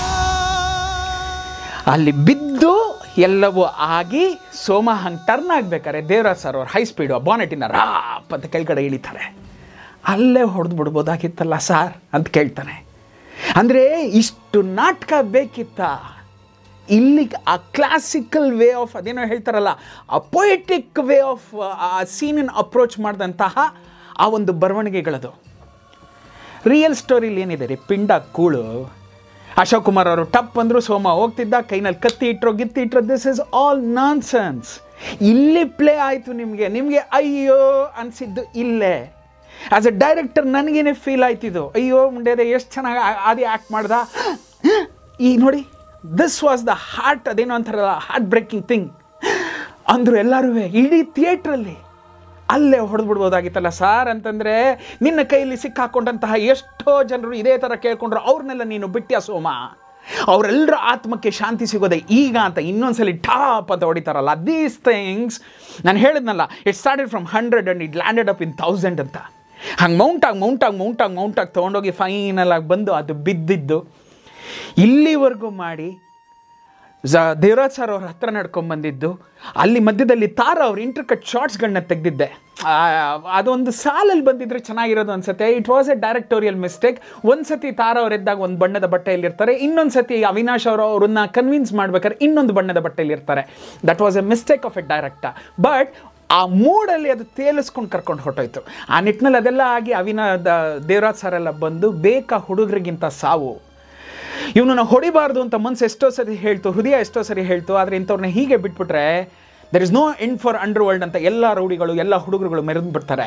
ಅಲ್ಲಿ ಬಿದ್ದು ಎಲ್ಲವೂ ಆಗಿ ಸೋಮ ಹಂಗೆ ಟರ್ನ್ ಆಗ್ಬೇಕಾರೆ ದೇವರಾಜ್ ಸರ್ ಅವ್ರು ಹೈ ಸ್ಪೀಡು ಬಾನೆಟಿನ ರಾಪ್ ಅಂತ ಕೆಳಗಡೆ ಇಳಿತಾರೆ ಅಲ್ಲೇ ಹೊಡೆದು ಬಿಡ್ಬೋದಾಗಿತ್ತಲ್ಲ ಸಾರ್ ಅಂತ ಕೇಳ್ತಾನೆ ಅಂದರೆ ಇಷ್ಟು ನಾಟಕ ಬೇಕಿತ್ತ ಇಲ್ಲಿ ಆ ಕ್ಲಾಸಿಕಲ್ ವೇ ಆಫ್ ಅದೇನೋ ಹೇಳ್ತಾರಲ್ಲ ಆ ಪೊಯೆಟಿಕ್ ವೇ ಆಫ್ ಆ ಸೀನನ್ನು ಅಪ್ರೋಚ್ ಮಾಡಿದಂತಹ ಆ ಒಂದು ಬರವಣಿಗೆಗಳದು ರಿಯಲ್ ಸ್ಟೋರಿಲಿ ಏನಿದೆ ರೀ ಪಿಂಡ ಕೂಳು ಅಶೋಕ್ ಕುಮಾರ್ ಅವರು ಟಪ್ ಅಂದರು ಸೋಮ ಹೋಗ್ತಿದ್ದ ಕೈನಲ್ಲಿ ಕತ್ತಿ ಇಟ್ಟರು ಗಿತ್ತಿ ಇಟ್ಟರು this is all nonsense ಇಲ್ಲಿ ಪ್ಲೇ ಆಯಿತು ನಿಮಗೆ ನಿಮಗೆ ಅಯ್ಯೋ ಅನಿಸಿದ್ದು ಇಲ್ಲೇ ಆ್ಯಸ್ ಎ ಡೈರೆಕ್ಟರ್ ನನಗೇನೆ ಫೀಲ್ ಆಯ್ತಿದ್ದು ಅಯ್ಯೋ ಮುಂದೆ ಎಷ್ಟು ಚೆನ್ನಾಗಿ ಆದಿ ಆ್ಯಕ್ಟ್ ಮಾಡ್ದ ಈ ನೋಡಿ ದಿಸ್ ವಾಸ್ ದ ಹಾರ್ಟ್ ಅದೇನೋ ಅಂತಾರಲ್ಲ ಹಾರ್ಟ್ ಬ್ರೇಕಿಂಗ್ ಥಿಂಗ್ ಅಂದರು ಎಲ್ಲರೂ ಇಡೀ ಥಿಯೇಟ್ರಲ್ಲಿ ಅಲ್ಲೇ ಹೊಡೆದು ಬಿಡ್ಬೋದಾಗಿತ್ತಲ್ಲ ಸಾರ್ ಅಂತಂದರೆ ನಿನ್ನ ಕೈಯಲ್ಲಿ ಸಿಕ್ಕಾಕೊಂಡಂತಹ ಎಷ್ಟೋ ಜನರು ಇದೇ ಥರ ಕೇಳ್ಕೊಂಡ್ರು ಅವ್ರನ್ನೆಲ್ಲ ನೀನು ಬಿಟ್ಟ್ಯಾ ಸೋಮ ಅವರೆಲ್ಲರ ಆತ್ಮಕ್ಕೆ ಶಾಂತಿ ಸಿಗೋದೆ ಈಗ ಅಂತ ಇನ್ನೊಂದ್ಸಲಿ ಟಾಪ್ ಅಂತ ಹೊಡಿತಾರಲ್ಲ ದೀಸ್ ಥಿಂಗ್ಸ್ ನಾನು ಹೇಳಿದ್ನಲ್ಲ it started from hundred and it landed up in thousand ಅಂತ ಹಂಗೆ ಮೌಂಟಾಗಿ ಮೌಂಟಾಗಿ ಮೌಂಟಾಗಿ ಮೌಂಟಾಗಿ ತೊಗೊಂಡೋಗಿ ಫೈನಲ್ ಆಗಿ ಬಂದು ಅದು ಬಿದ್ದಿದ್ದು ಇಲ್ಲಿವರೆಗೂ ಮಾಡಿ ಝ ದೇವರಾಜ್ ಸರ್ ಅವ್ರ ಹತ್ರ ನಡ್ಕೊಂಡು ಬಂದಿದ್ದು ಅಲ್ಲಿ ಮಧ್ಯದಲ್ಲಿ ತಾರ ಅವ್ರ ಇಂಟರ್ಕಟ್ ಶಾರ್ಟ್ಸ್ಗಳನ್ನ ತೆಗೆದಿದ್ದೆ ಅದೊಂದು ಸಾಲಲ್ಲಿ ಬಂದಿದ್ರೆ ಚೆನ್ನಾಗಿರೋದು ಅನ್ಸುತ್ತೆ it was a directorial mistake ಒಂದು ಸತಿ ತಾರ ಅವ್ರು ಎದ್ದಾಗ ಒಂದು ಬಣ್ಣದ ಬಟ್ಟೆಯಲ್ಲಿ ಇರ್ತಾರೆ ಇನ್ನೊಂದು ಸತಿ ಅವಿನಾಶ್ ಅವರು ಅವ್ರನ್ನ ಕನ್ವಿನ್ಸ್ ಮಾಡ್ಬೇಕಾದ್ರೆ ಇನ್ನೊಂದು ಬಣ್ಣದ ಬಟ್ಟೆಯಲ್ಲಿ ಇರ್ತಾರೆ that was a mistake of a director but ಆ ಮೂಡಲ್ಲಿ ಅದು ತೇಲಿಸ್ಕೊಂಡು ಕರ್ಕೊಂಡು ಹೊಟ್ಟೋಯ್ತು ಆ ನಿಟ್ಟಿನಲ್ಲಿ ಅದೆಲ್ಲ ಆಗಿ ಅವಿನ ದೇವರಾಜ್ ಸರ್ ಎಲ್ಲ ಬಂದು ಬೇಕಾ ಹುಡುಗರಿಗಿಂತ ಸಾವು ಇವನನ್ನ ಹೊಡಿಬಾರ್ದು ಅಂತ ಮನ್ಸು ಎಷ್ಟೋ ಸರಿ ಹೇಳ್ತು ಹೃದಯ ಎಷ್ಟೋ ಸರಿ ಹೇಳ್ತು ಆದರೆ ಇಂಥವ್ರನ್ನ ಹೀಗೆ ಬಿಟ್ಬಿಟ್ರೆ there is no end for underworld ಅಂತ ಎಲ್ಲ ರೌಡಿಗಳು ಎಲ್ಲ ಹುಡುಗರುಗಳು ಮೆರೆದು ಬಿಡ್ತಾರೆ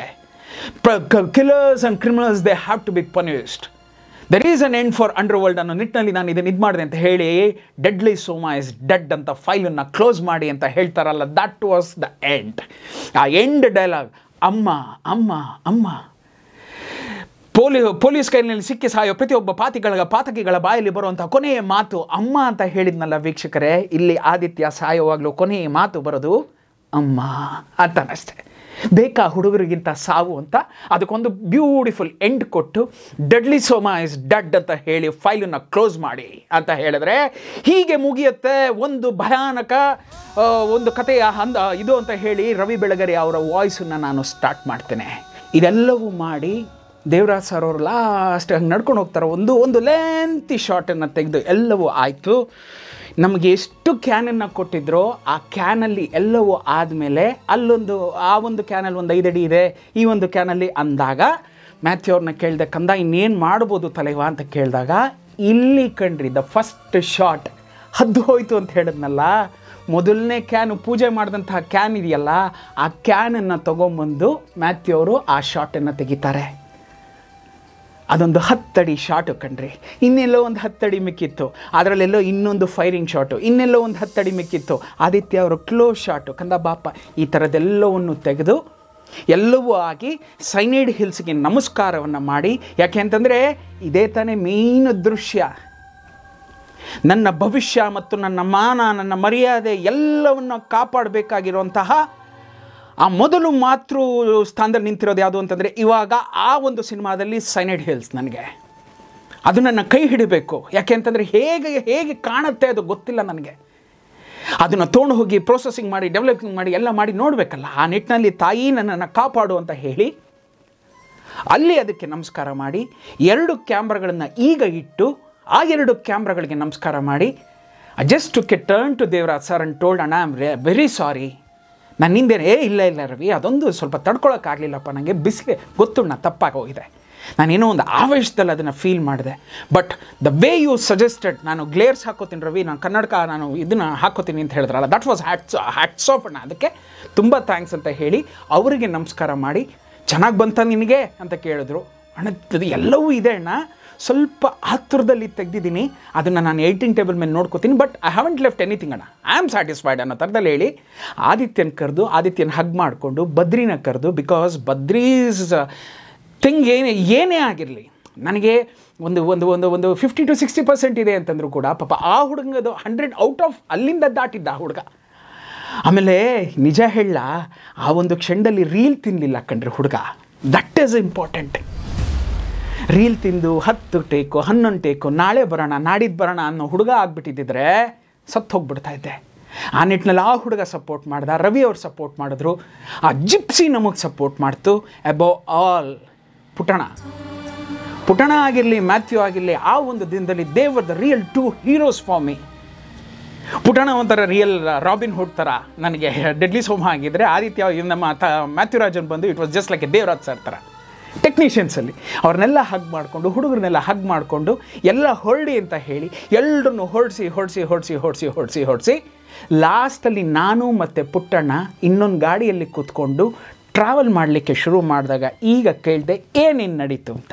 killers and criminals they have to be punished there is an end for underworld ಅನ್ನೋ ನಿಟ್ಟಿನಲ್ಲಿ ನಾನು ಇದನ್ನು ಇದು ಮಾಡಿದೆ ಅಂತ ಹೇಳಿ ಡೆಡ್ಲಿ ಸೋಮಾ ಇಸ್ ಡೆಡ್ ಅಂತ ಫೈಲನ್ನು ಕ್ಲೋಸ್ ಮಾಡಿ ಅಂತ ಹೇಳ್ತಾರಲ್ಲ ದಟ್ ವಾಸ್ ದ ಎಂಡ್ ಆ ಎಂಡ್ ಡೈಲಾಗ್ ಅಮ್ಮ ಅಮ್ಮ ಅಮ್ಮ ಪೊಲೀ ಪೊಲೀಸ್ ಕೈನಲ್ಲಿ ಸಿಕ್ಕಿ ಸಾಯೋ ಪ್ರತಿಯೊಬ್ಬ ಪಾತಿಗಳ ಪಾತಕಿಗಳ ಬಾಯಲ್ಲಿ ಬರುವಂಥ ಕೊನೆಯ ಮಾತು ಅಮ್ಮ ಅಂತ ಹೇಳಿದ್ನಲ್ಲ ವೀಕ್ಷಕರೇ ಇಲ್ಲಿ ಆದಿತ್ಯ ಸಾಯೋವಾಗಲೂ ಕೊನೆಯ ಮಾತು ಬರೋದು ಅಮ್ಮ ಅಂತಾನಷ್ಟೆ ಬೇಕಾ ಹುಡುಗರಿಗಿಂತ ಸಾವು ಅಂತ ಅದಕ್ಕೊಂದು ಬ್ಯೂಟಿಫುಲ್ ಎಂಡ್ ಕೊಟ್ಟು ಡೆಡ್ಲಿ ಸೋಮಾ ಇಸ್ ಡೆಡ್ ಅಂತ ಹೇಳಿ ಫೈಲನ್ನು ಕ್ಲೋಸ್ ಮಾಡಿ ಅಂತ ಹೇಳಿದ್ರೆ ಹೀಗೆ ಮುಗಿಯುತ್ತೆ ಒಂದು ಭಯಾನಕ ಆ, ಒಂದು ಕಥೆಯ ಹಂದ ಇದು ಅಂತ ಹೇಳಿ ರವಿ ಬೆಳಗರಿ ಅವರ ವಾಯ್ಸನ್ನು ನಾನು ಸ್ಟಾರ್ಟ್ ಮಾಡ್ತೇನೆ ಇದೆಲ್ಲವೂ ಮಾಡಿ ದೇವರಾಜ್ ಸರ್ ಅವರು ಲಾಸ್ಟ್ ಹಂಗೆ ನಡ್ಕೊಂಡು ಹೋಗ್ತಾರೆ ಒಂದು ಒಂದು ಲೆಂತಿ ಶಾರ್ಟನ್ನು ತೆಗೆದು ಎಲ್ಲವೂ ಆಯಿತು ನಮಗೆ ಎಷ್ಟು ಕ್ಯಾನನ್ನು ಕೊಟ್ಟಿದ್ರೋ ಆ ಕ್ಯಾನಲ್ಲಿ ಎಲ್ಲವೂ ಆದಮೇಲೆ ಅಲ್ಲೊಂದು ಆ ಒಂದು ಕ್ಯಾನಲ್ಲಿ ಒಂದು ಐದು ಅಡಿ ಇದೆ ಈ ಒಂದು ಕ್ಯಾನಲ್ಲಿ ಅಂದಾಗ ಮ್ಯಾಥ್ಯೂ ಅವ್ರನ್ನ ಕೇಳಿದೆ ಕಂದ ಇನ್ನೇನು ಮಾಡ್ಬೋದು ತಲೆವಾ ಅಂತ ಕೇಳಿದಾಗ ಇಲ್ಲಿ ಕಣ್ರಿ ದ ಫಸ್ಟ್ ಶಾಟ್ ಹದ್ದು ಹೋಯ್ತು ಅಂತ ಹೇಳಿದ್ನಲ್ಲ ಮೊದಲನೇ ಕ್ಯಾನು ಪೂಜೆ ಮಾಡಿದಂತಹ ಕ್ಯಾನ್ ಇದೆಯಲ್ಲ ಆ ಕ್ಯಾನನ್ನು ತೊಗೊಂಬಂದು ಮ್ಯಾಥ್ಯೂ ಅವರು ಆ ಶಾಟನ್ನು ತೆಗಿತಾರೆ ಅದೊಂದು ಹತ್ತಡಿ ಶಾಟು ಕಣ್ರಿ ಇನ್ನೆಲ್ಲೋ ಒಂದು ಹತ್ತಡಿ ಮಿಕ್ಕಿತ್ತು ಅದರಲ್ಲೆಲ್ಲೋ ಇನ್ನೊಂದು ಫೈರಿಂಗ್ ಶಾಟು ಇನ್ನೆಲ್ಲೋ ಒಂದು ಹತ್ತಡಿ ಮಿಕ್ಕಿತ್ತು ಆದಿತ್ಯ ಅವರು ಕ್ಲೋಸ್ ಶಾಟು ಕಂದ ಬಾಪ ಈ ಥರದ್ದೆಲ್ಲವನ್ನು ತೆಗೆದು ಎಲ್ಲವೂ ಆಗಿ ಸೈನೈಡ್ ಹಿಲ್ಸ್ಗೆ ನಮಸ್ಕಾರವನ್ನು ಮಾಡಿ ಯಾಕೆ ಅಂತಂದರೆ ಇದೇ ತಾನೇ ಮೇಯ್ನ್ ದೃಶ್ಯ ನನ್ನ ಭವಿಷ್ಯ ಮತ್ತು ನನ್ನ ಮಾನ ನನ್ನ ಮರ್ಯಾದೆ ಎಲ್ಲವನ್ನು ಕಾಪಾಡಬೇಕಾಗಿರುವಂತಹ ಆ ಮೊದಲು ಮಾತೃ ಸ್ಥಾನದಲ್ಲಿ ನಿಂತಿರೋದು ಯಾವುದು ಅಂತಂದರೆ ಇವಾಗ ಆ ಒಂದು ಸಿನಿಮಾದಲ್ಲಿ ಸೈನೈಡ್ ಹಿಲ್ಸ್ ನನಗೆ ಅದು ನನ್ನ ಕೈ ಹಿಡಿಬೇಕು ಯಾಕೆ ಅಂತಂದರೆ ಹೇಗೆ ಹೇಗೆ ಕಾಣುತ್ತೆ ಅದು ಗೊತ್ತಿಲ್ಲ ನನಗೆ ಅದನ್ನು ತೊಗೊಂಡು ಹೋಗಿ ಪ್ರೊಸೆಸಿಂಗ್ ಮಾಡಿ ಡೆವಲಪಿಂಗ್ ಮಾಡಿ ಎಲ್ಲ ಮಾಡಿ ನೋಡಬೇಕಲ್ಲ ಆ ನಿಟ್ಟಿನಲ್ಲಿ ತಾಯಿ ನನ್ನನ್ನು ಕಾಪಾಡು ಅಂತ ಹೇಳಿ ಅಲ್ಲಿ ಅದಕ್ಕೆ ನಮಸ್ಕಾರ ಮಾಡಿ ಎರಡು ಕ್ಯಾಮ್ರಾಗಳನ್ನು ಈಗ ಇಟ್ಟು ಆ ಎರಡು ಕ್ಯಾಮ್ರಾಗಳಿಗೆ ನಮಸ್ಕಾರ ಮಾಡಿ just took turn to Devaraj sir and told ಅಣ್ಣ ಆಮ್ ವೆರಿ ಸಾರಿ ನಾನು ನಿಂದೇನೆ ಏ ಇಲ್ಲ ಇಲ್ಲ ರವಿ ಅದೊಂದು ಸ್ವಲ್ಪ ತಡ್ಕೊಳಕ್ಕಾಗಲಿಲ್ಲಪ್ಪ ನನಗೆ ಬಿಸಿಗೆ ಗೊತ್ತು ನಾ ತಪ್ಪಾಗಿ ಹೋಗಿದೆ ನಾನೇನೋ ಒಂದು ಆವೇಶದಲ್ಲಿ ಅದನ್ನು ಫೀಲ್ ಮಾಡಿದೆ but the way you suggested ನಾನು ಗ್ಲೇರ್ಸ್ ಹಾಕೋತೀನಿ ರವಿ ನಾನು ಕನ್ನಡಕ ನಾನು ಇದನ್ನು ಹಾಕೋತೀನಿ ಅಂತ ಹೇಳಿದ್ರಲ್ಲ that was hats hats off ಅಣ್ಣ ಅದಕ್ಕೆ ತುಂಬ ಥ್ಯಾಂಕ್ಸ್ ಅಂತ ಹೇಳಿ ಅವರಿಗೆ ನಮಸ್ಕಾರ ಮಾಡಿ ಚೆನ್ನಾಗಿ ಬಂತ ನಿನಗೆ ಅಂತ ಕೇಳಿದ್ರು ಅಣ್ಣ ಇದು ಎಲ್ಲವೂ ಇದೆ ಅಣ್ಣ ಸ್ವಲ್ಪ ಆತುರದಲ್ಲಿ ತೆಗೆದಿದ್ದೀನಿ ಅದನ್ನು ನಾನು ಏಯ್ಟಿಂಗ್ ಟೇಬಲ್ ಮೇಲೆ ನೋಡ್ಕೋತೀನಿ but I haven't left anything ಅಣ್ಣ ಐ ಆಮ್ ಸ್ಯಾಟಿಸ್ಫೈಡ್ ಅನ್ನೋ ಥರದಲ್ಲಿ ಹೇಳಿ ಆದಿತ್ಯನ ಕರೆದು ಆದಿತ್ಯನ ಹಗ್ ಮಾಡಿಕೊಂಡು ಬದ್ರಿನ ಕರೆದು ಬಿಕಾಸ್ ಬದ್ರೀಸ್ ಥಿಂಗ್ ಏನೇ ಏನೇ ಆಗಿರಲಿ ನನಗೆ ಒಂದು ಒಂದು ಒಂದು ಒಂದು ಫಿಫ್ಟಿ ಟು ಸಿಕ್ಸ್ಟಿ ಪರ್ಸೆಂಟ್ ಇದೆ ಅಂತಂದ್ರು ಕೂಡ ಪಾಪ ಆ ಹುಡುಗದು ಹಂಡ್ರೆಡ್ ಔಟ್ ಆಫ್ ಅಲ್ಲಿಂದ ದಾಟಿದ್ದ ಆ ಹುಡುಗ ಆಮೇಲೆ ನಿಜ ಹೇಳ ಆ ಒಂದು ಕ್ಷಣದಲ್ಲಿ ರೀಲ್ ತಿನ್ನಲಿಲ್ಲ ಕಣ್ರಿ ಹುಡುಗ ದಟ್ ಈಸ್ ಇಂಪಾರ್ಟೆಂಟ್ ರೀಲ್ ತಿಂದು ಹತ್ತು ಟೇಕು ಹನ್ನೊಂದು ಟೇಕು ನಾಳೆ ಬರೋಣ ನಾಡಿದ್ದು ಬರೋಣ ಅನ್ನೋ ಹುಡುಗ ಆಗ್ಬಿಟ್ಟಿದ್ದಿದ್ರೆ ಸತ್ತು ಹೋಗ್ಬಿಡ್ತಾ ಇದ್ದೆ ಆ ನಿಟ್ಟಿನಲ್ಲಿ ಆ ಹುಡುಗ ಸಪೋರ್ಟ್ ಮಾಡ್ದ ರವಿ ಅವ್ರು ಸಪೋರ್ಟ್ ಮಾಡಿದ್ರು ಆ ಜಿಪ್ಸಿ ನಮಗೆ ಸಪೋರ್ಟ್ ಮಾಡ್ತು ಅಬೌವ್ ಆಲ್ ಪುಟಣ ಪುಟಣ ಆಗಿರಲಿ ಮ್ಯಾಥ್ಯೂ ಆಗಿರಲಿ ಆ ಒಂದು ದಿನದಲ್ಲಿ they were the real two heroes for me Puttanna ಒಂಥರ ರಿಯಲ್ ರಾಬಿನ್ ಹುಡ್ ಥರ ನನಗೆ ಡೆಡ್ಲಿ ಸೋಮ ಆಗಿದ್ದರೆ ಆದಿತ್ಯ ಇವ್ ನಮ್ಮ ತ ಮ್ಯಾಥ್ಯೂ ರಾಜನ್ ಬಂದು it was just like a Devaraj sir ಥರ ಟೆಕ್ನಿಷಿಯನ್ಸಲ್ಲಿ ಅವ್ರನ್ನೆಲ್ಲ ಹಗ್ ಮಾಡಿಕೊಂಡು ಹುಡುಗರನ್ನೆಲ್ಲ ಹಗ್ ಮಾಡಿಕೊಂಡು ಎಲ್ಲ ಹೊರಡಿ ಅಂತ ಹೇಳಿ ಎಲ್ಲರನ್ನು ಹೊಡಿಸಿ ಹೊಡಿಸಿ ಹೊಡಿಸಿ ಹೊಡಿಸಿ ಹೊಡಿಸಿ ಹೊಡಿಸಿ ಲಾಸ್ಟಲ್ಲಿ ನಾನು ಮತ್ತು ಪುಟ್ಟಣ್ಣ ಇನ್ನೊಂದು ಗಾಡಿಯಲ್ಲಿ ಕೂತ್ಕೊಂಡು ಟ್ರಾವೆಲ್ ಮಾಡಲಿಕ್ಕೆ ಶುರು ಮಾಡಿದಾಗ ಈಗ ಕೇಳಿದೆ ಏನೇನು ನಡೀತು ಅಂತ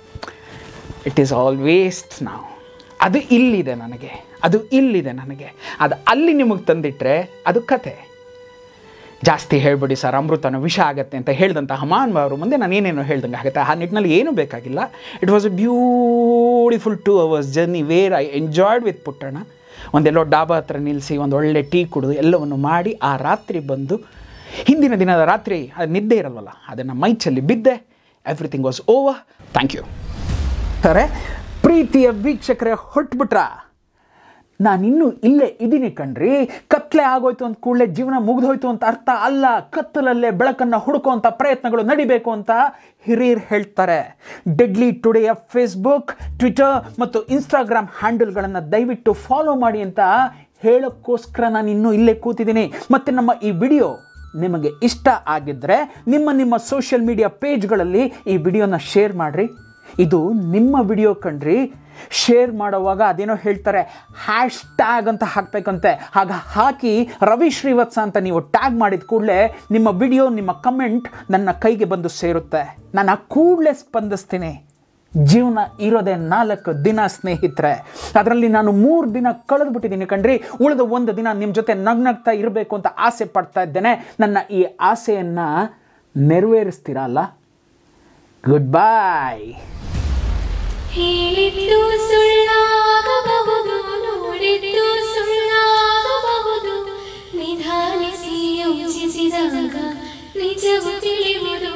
ಇಟ್ ಈಸ್ ಆಲ್ ವೇಸ್ಟ್ ನಾವು ಅದು ಇಲ್ಲಿದೆ ನನಗೆ ಅದು ಇಲ್ಲಿದೆ ನನಗೆ ಅದು ಅಲ್ಲಿ ನಿಮಗೆ ತಂದಿಟ್ರೆ ಅದು ಕತೆ ಜಾಸ್ತಿ ಹೇಳ್ಬಿಡಿ ಸರ್ ಅಮೃತನ ವಿಷ ಆಗತ್ತೆ ಅಂತ ಹೇಳಿದಂತಹ ಹಮಾನ್ ಅವರು ಮುಂದೆ ನಾನು ಏನೇನೋ ಹೇಳ್ದಂಗೆ ಆಗುತ್ತೆ ಆ ನಿಟ್ಟಿನಲ್ಲಿ ಏನೂ ಬೇಕಾಗಿಲ್ಲ it was a beautiful two hours journey where I enjoyed with Puttanna ಒಂದೆಲ್ಲೋ ಡಾಬಾ ಹತ್ರ ನಿಲ್ಲಿಸಿ ಒಂದು ಒಳ್ಳೆ ಟೀ ಕುಡಿದು ಎಲ್ಲವನ್ನು ಮಾಡಿ ಆ ರಾತ್ರಿ ಬಂದು ಹಿಂದಿನ ದಿನದ ರಾತ್ರಿ ಅದು ನಿದ್ದೆ ಇರಲ್ವಲ್ಲ ಅದನ್ನು ಮೈಚಲ್ಲಿ ಬಿದ್ದೆ everything was over thank you ಸರೆ ಪ್ರೀತಿಯ ವೀಕ್ಷಕರೇ ಹೊಟ್ಬಿಟ್ರ ನಾನಿನ್ನೂ ಇಲ್ಲೇ ಇದ್ದೀನಿ ಕಣ್ರಿ ಕತ್ಲೆ ಆಗೋಯ್ತು ಅಂತ ಕೂಡಲೇ ಜೀವನ ಮುಗಿದೋಯ್ತು ಅಂತ ಅರ್ಥ ಅಲ್ಲ ಕತ್ತಲಲ್ಲೇ ಬೆಳಕನ್ನು ಹುಡುಕುವಂಥ ಪ್ರಯತ್ನಗಳು ನಡಿಬೇಕು ಅಂತ ಹಿರಿಯರು ಹೇಳ್ತಾರೆ ಡೆಡ್ಲಿ ಟುಡೆಯ ಫೇಸ್ಬುಕ್ ಟ್ವಿಟರ್ ಮತ್ತು ಇನ್ಸ್ಟಾಗ್ರಾಮ್ ಹ್ಯಾಂಡಲ್ಗಳನ್ನು ದಯವಿಟ್ಟು ಫಾಲೋ ಮಾಡಿ ಅಂತ ಹೇಳೋಕ್ಕೋಸ್ಕರ ನಾನು ಇನ್ನೂ ಇಲ್ಲೇ ಕೂತಿದ್ದೀನಿ ಮತ್ತು ನಮ್ಮ ಈ ವಿಡಿಯೋ ನಿಮಗೆ ಇಷ್ಟ ಆಗಿದ್ದರೆ ನಿಮ್ಮ ನಿಮ್ಮ ಸೋಷಿಯಲ್ ಮೀಡಿಯಾ ಪೇಜ್ಗಳಲ್ಲಿ ಈ ವಿಡಿಯೋನ ಶೇರ್ ಮಾಡಿರಿ ಇದು ನಿಮ್ಮ ವಿಡಿಯೋ ಕಣ್ರಿ ಶೇರ್ ಮಾಡುವಾಗ ಅದೇನೋ ಹೇಳ್ತಾರೆ ಹ್ಯಾಶ್ ಟ್ಯಾಗ್ ಅಂತ ಹಾಕಬೇಕಂತೆ ಆಗ ಹಾಕಿ ರವಿ ಶ್ರೀವತ್ಸ ಅಂತ ನೀವು ಟ್ಯಾಗ್ ಮಾಡಿದ ಕೂಡಲೇ ನಿಮ್ಮ ವಿಡಿಯೋ ನಿಮ್ಮ ಕಮೆಂಟ್ ನನ್ನ ಕೈಗೆ ಬಂದು ಸೇರುತ್ತೆ ನಾನು ಆ ಕೂಡಲೇ ಸ್ಪಂದಿಸ್ತೀನಿ ಜೀವನ ಇರೋದೇ ನಾಲ್ಕು ದಿನ ಸ್ನೇಹಿತರೆ ಅದರಲ್ಲಿ ನಾನು ಮೂರು ದಿನ ಕಳೆದು ಬಿಟ್ಟಿದ್ದೀನಿ ಕಣ್ರಿ ಉಳಿದ ಒಂದು ದಿನ ನಿಮ್ಮ ಜೊತೆ ನಗ್ನಗ್ತಾ ಇರಬೇಕು ಅಂತ ಆಸೆ ಪಡ್ತಾ ಇದ್ದೇನೆ ನನ್ನ ಈ ಆಸೆಯನ್ನು ನೆರವೇರಿಸ್ತೀರಲ್ಲ ಗುಡ್ ಬಾಯ್ ಹೇಳಿದ್ದು ಸುಳ್ಳಾಗಬಹುದು ನೋಡಿದ್ದು ಸುಳ್ಳಾಗಬಹುದು ನಿಧಾನಿಸಿ ಯೋಚಿಸಿದಾಗ ನಿಜವು ತಿಳಿಯುವುದು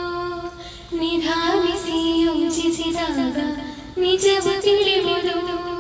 ನಿಧಾನಿಸಿ ಯೋಚಿಸಿದಾಗ ನಿಜವು ತಿಳಿಯುವುದು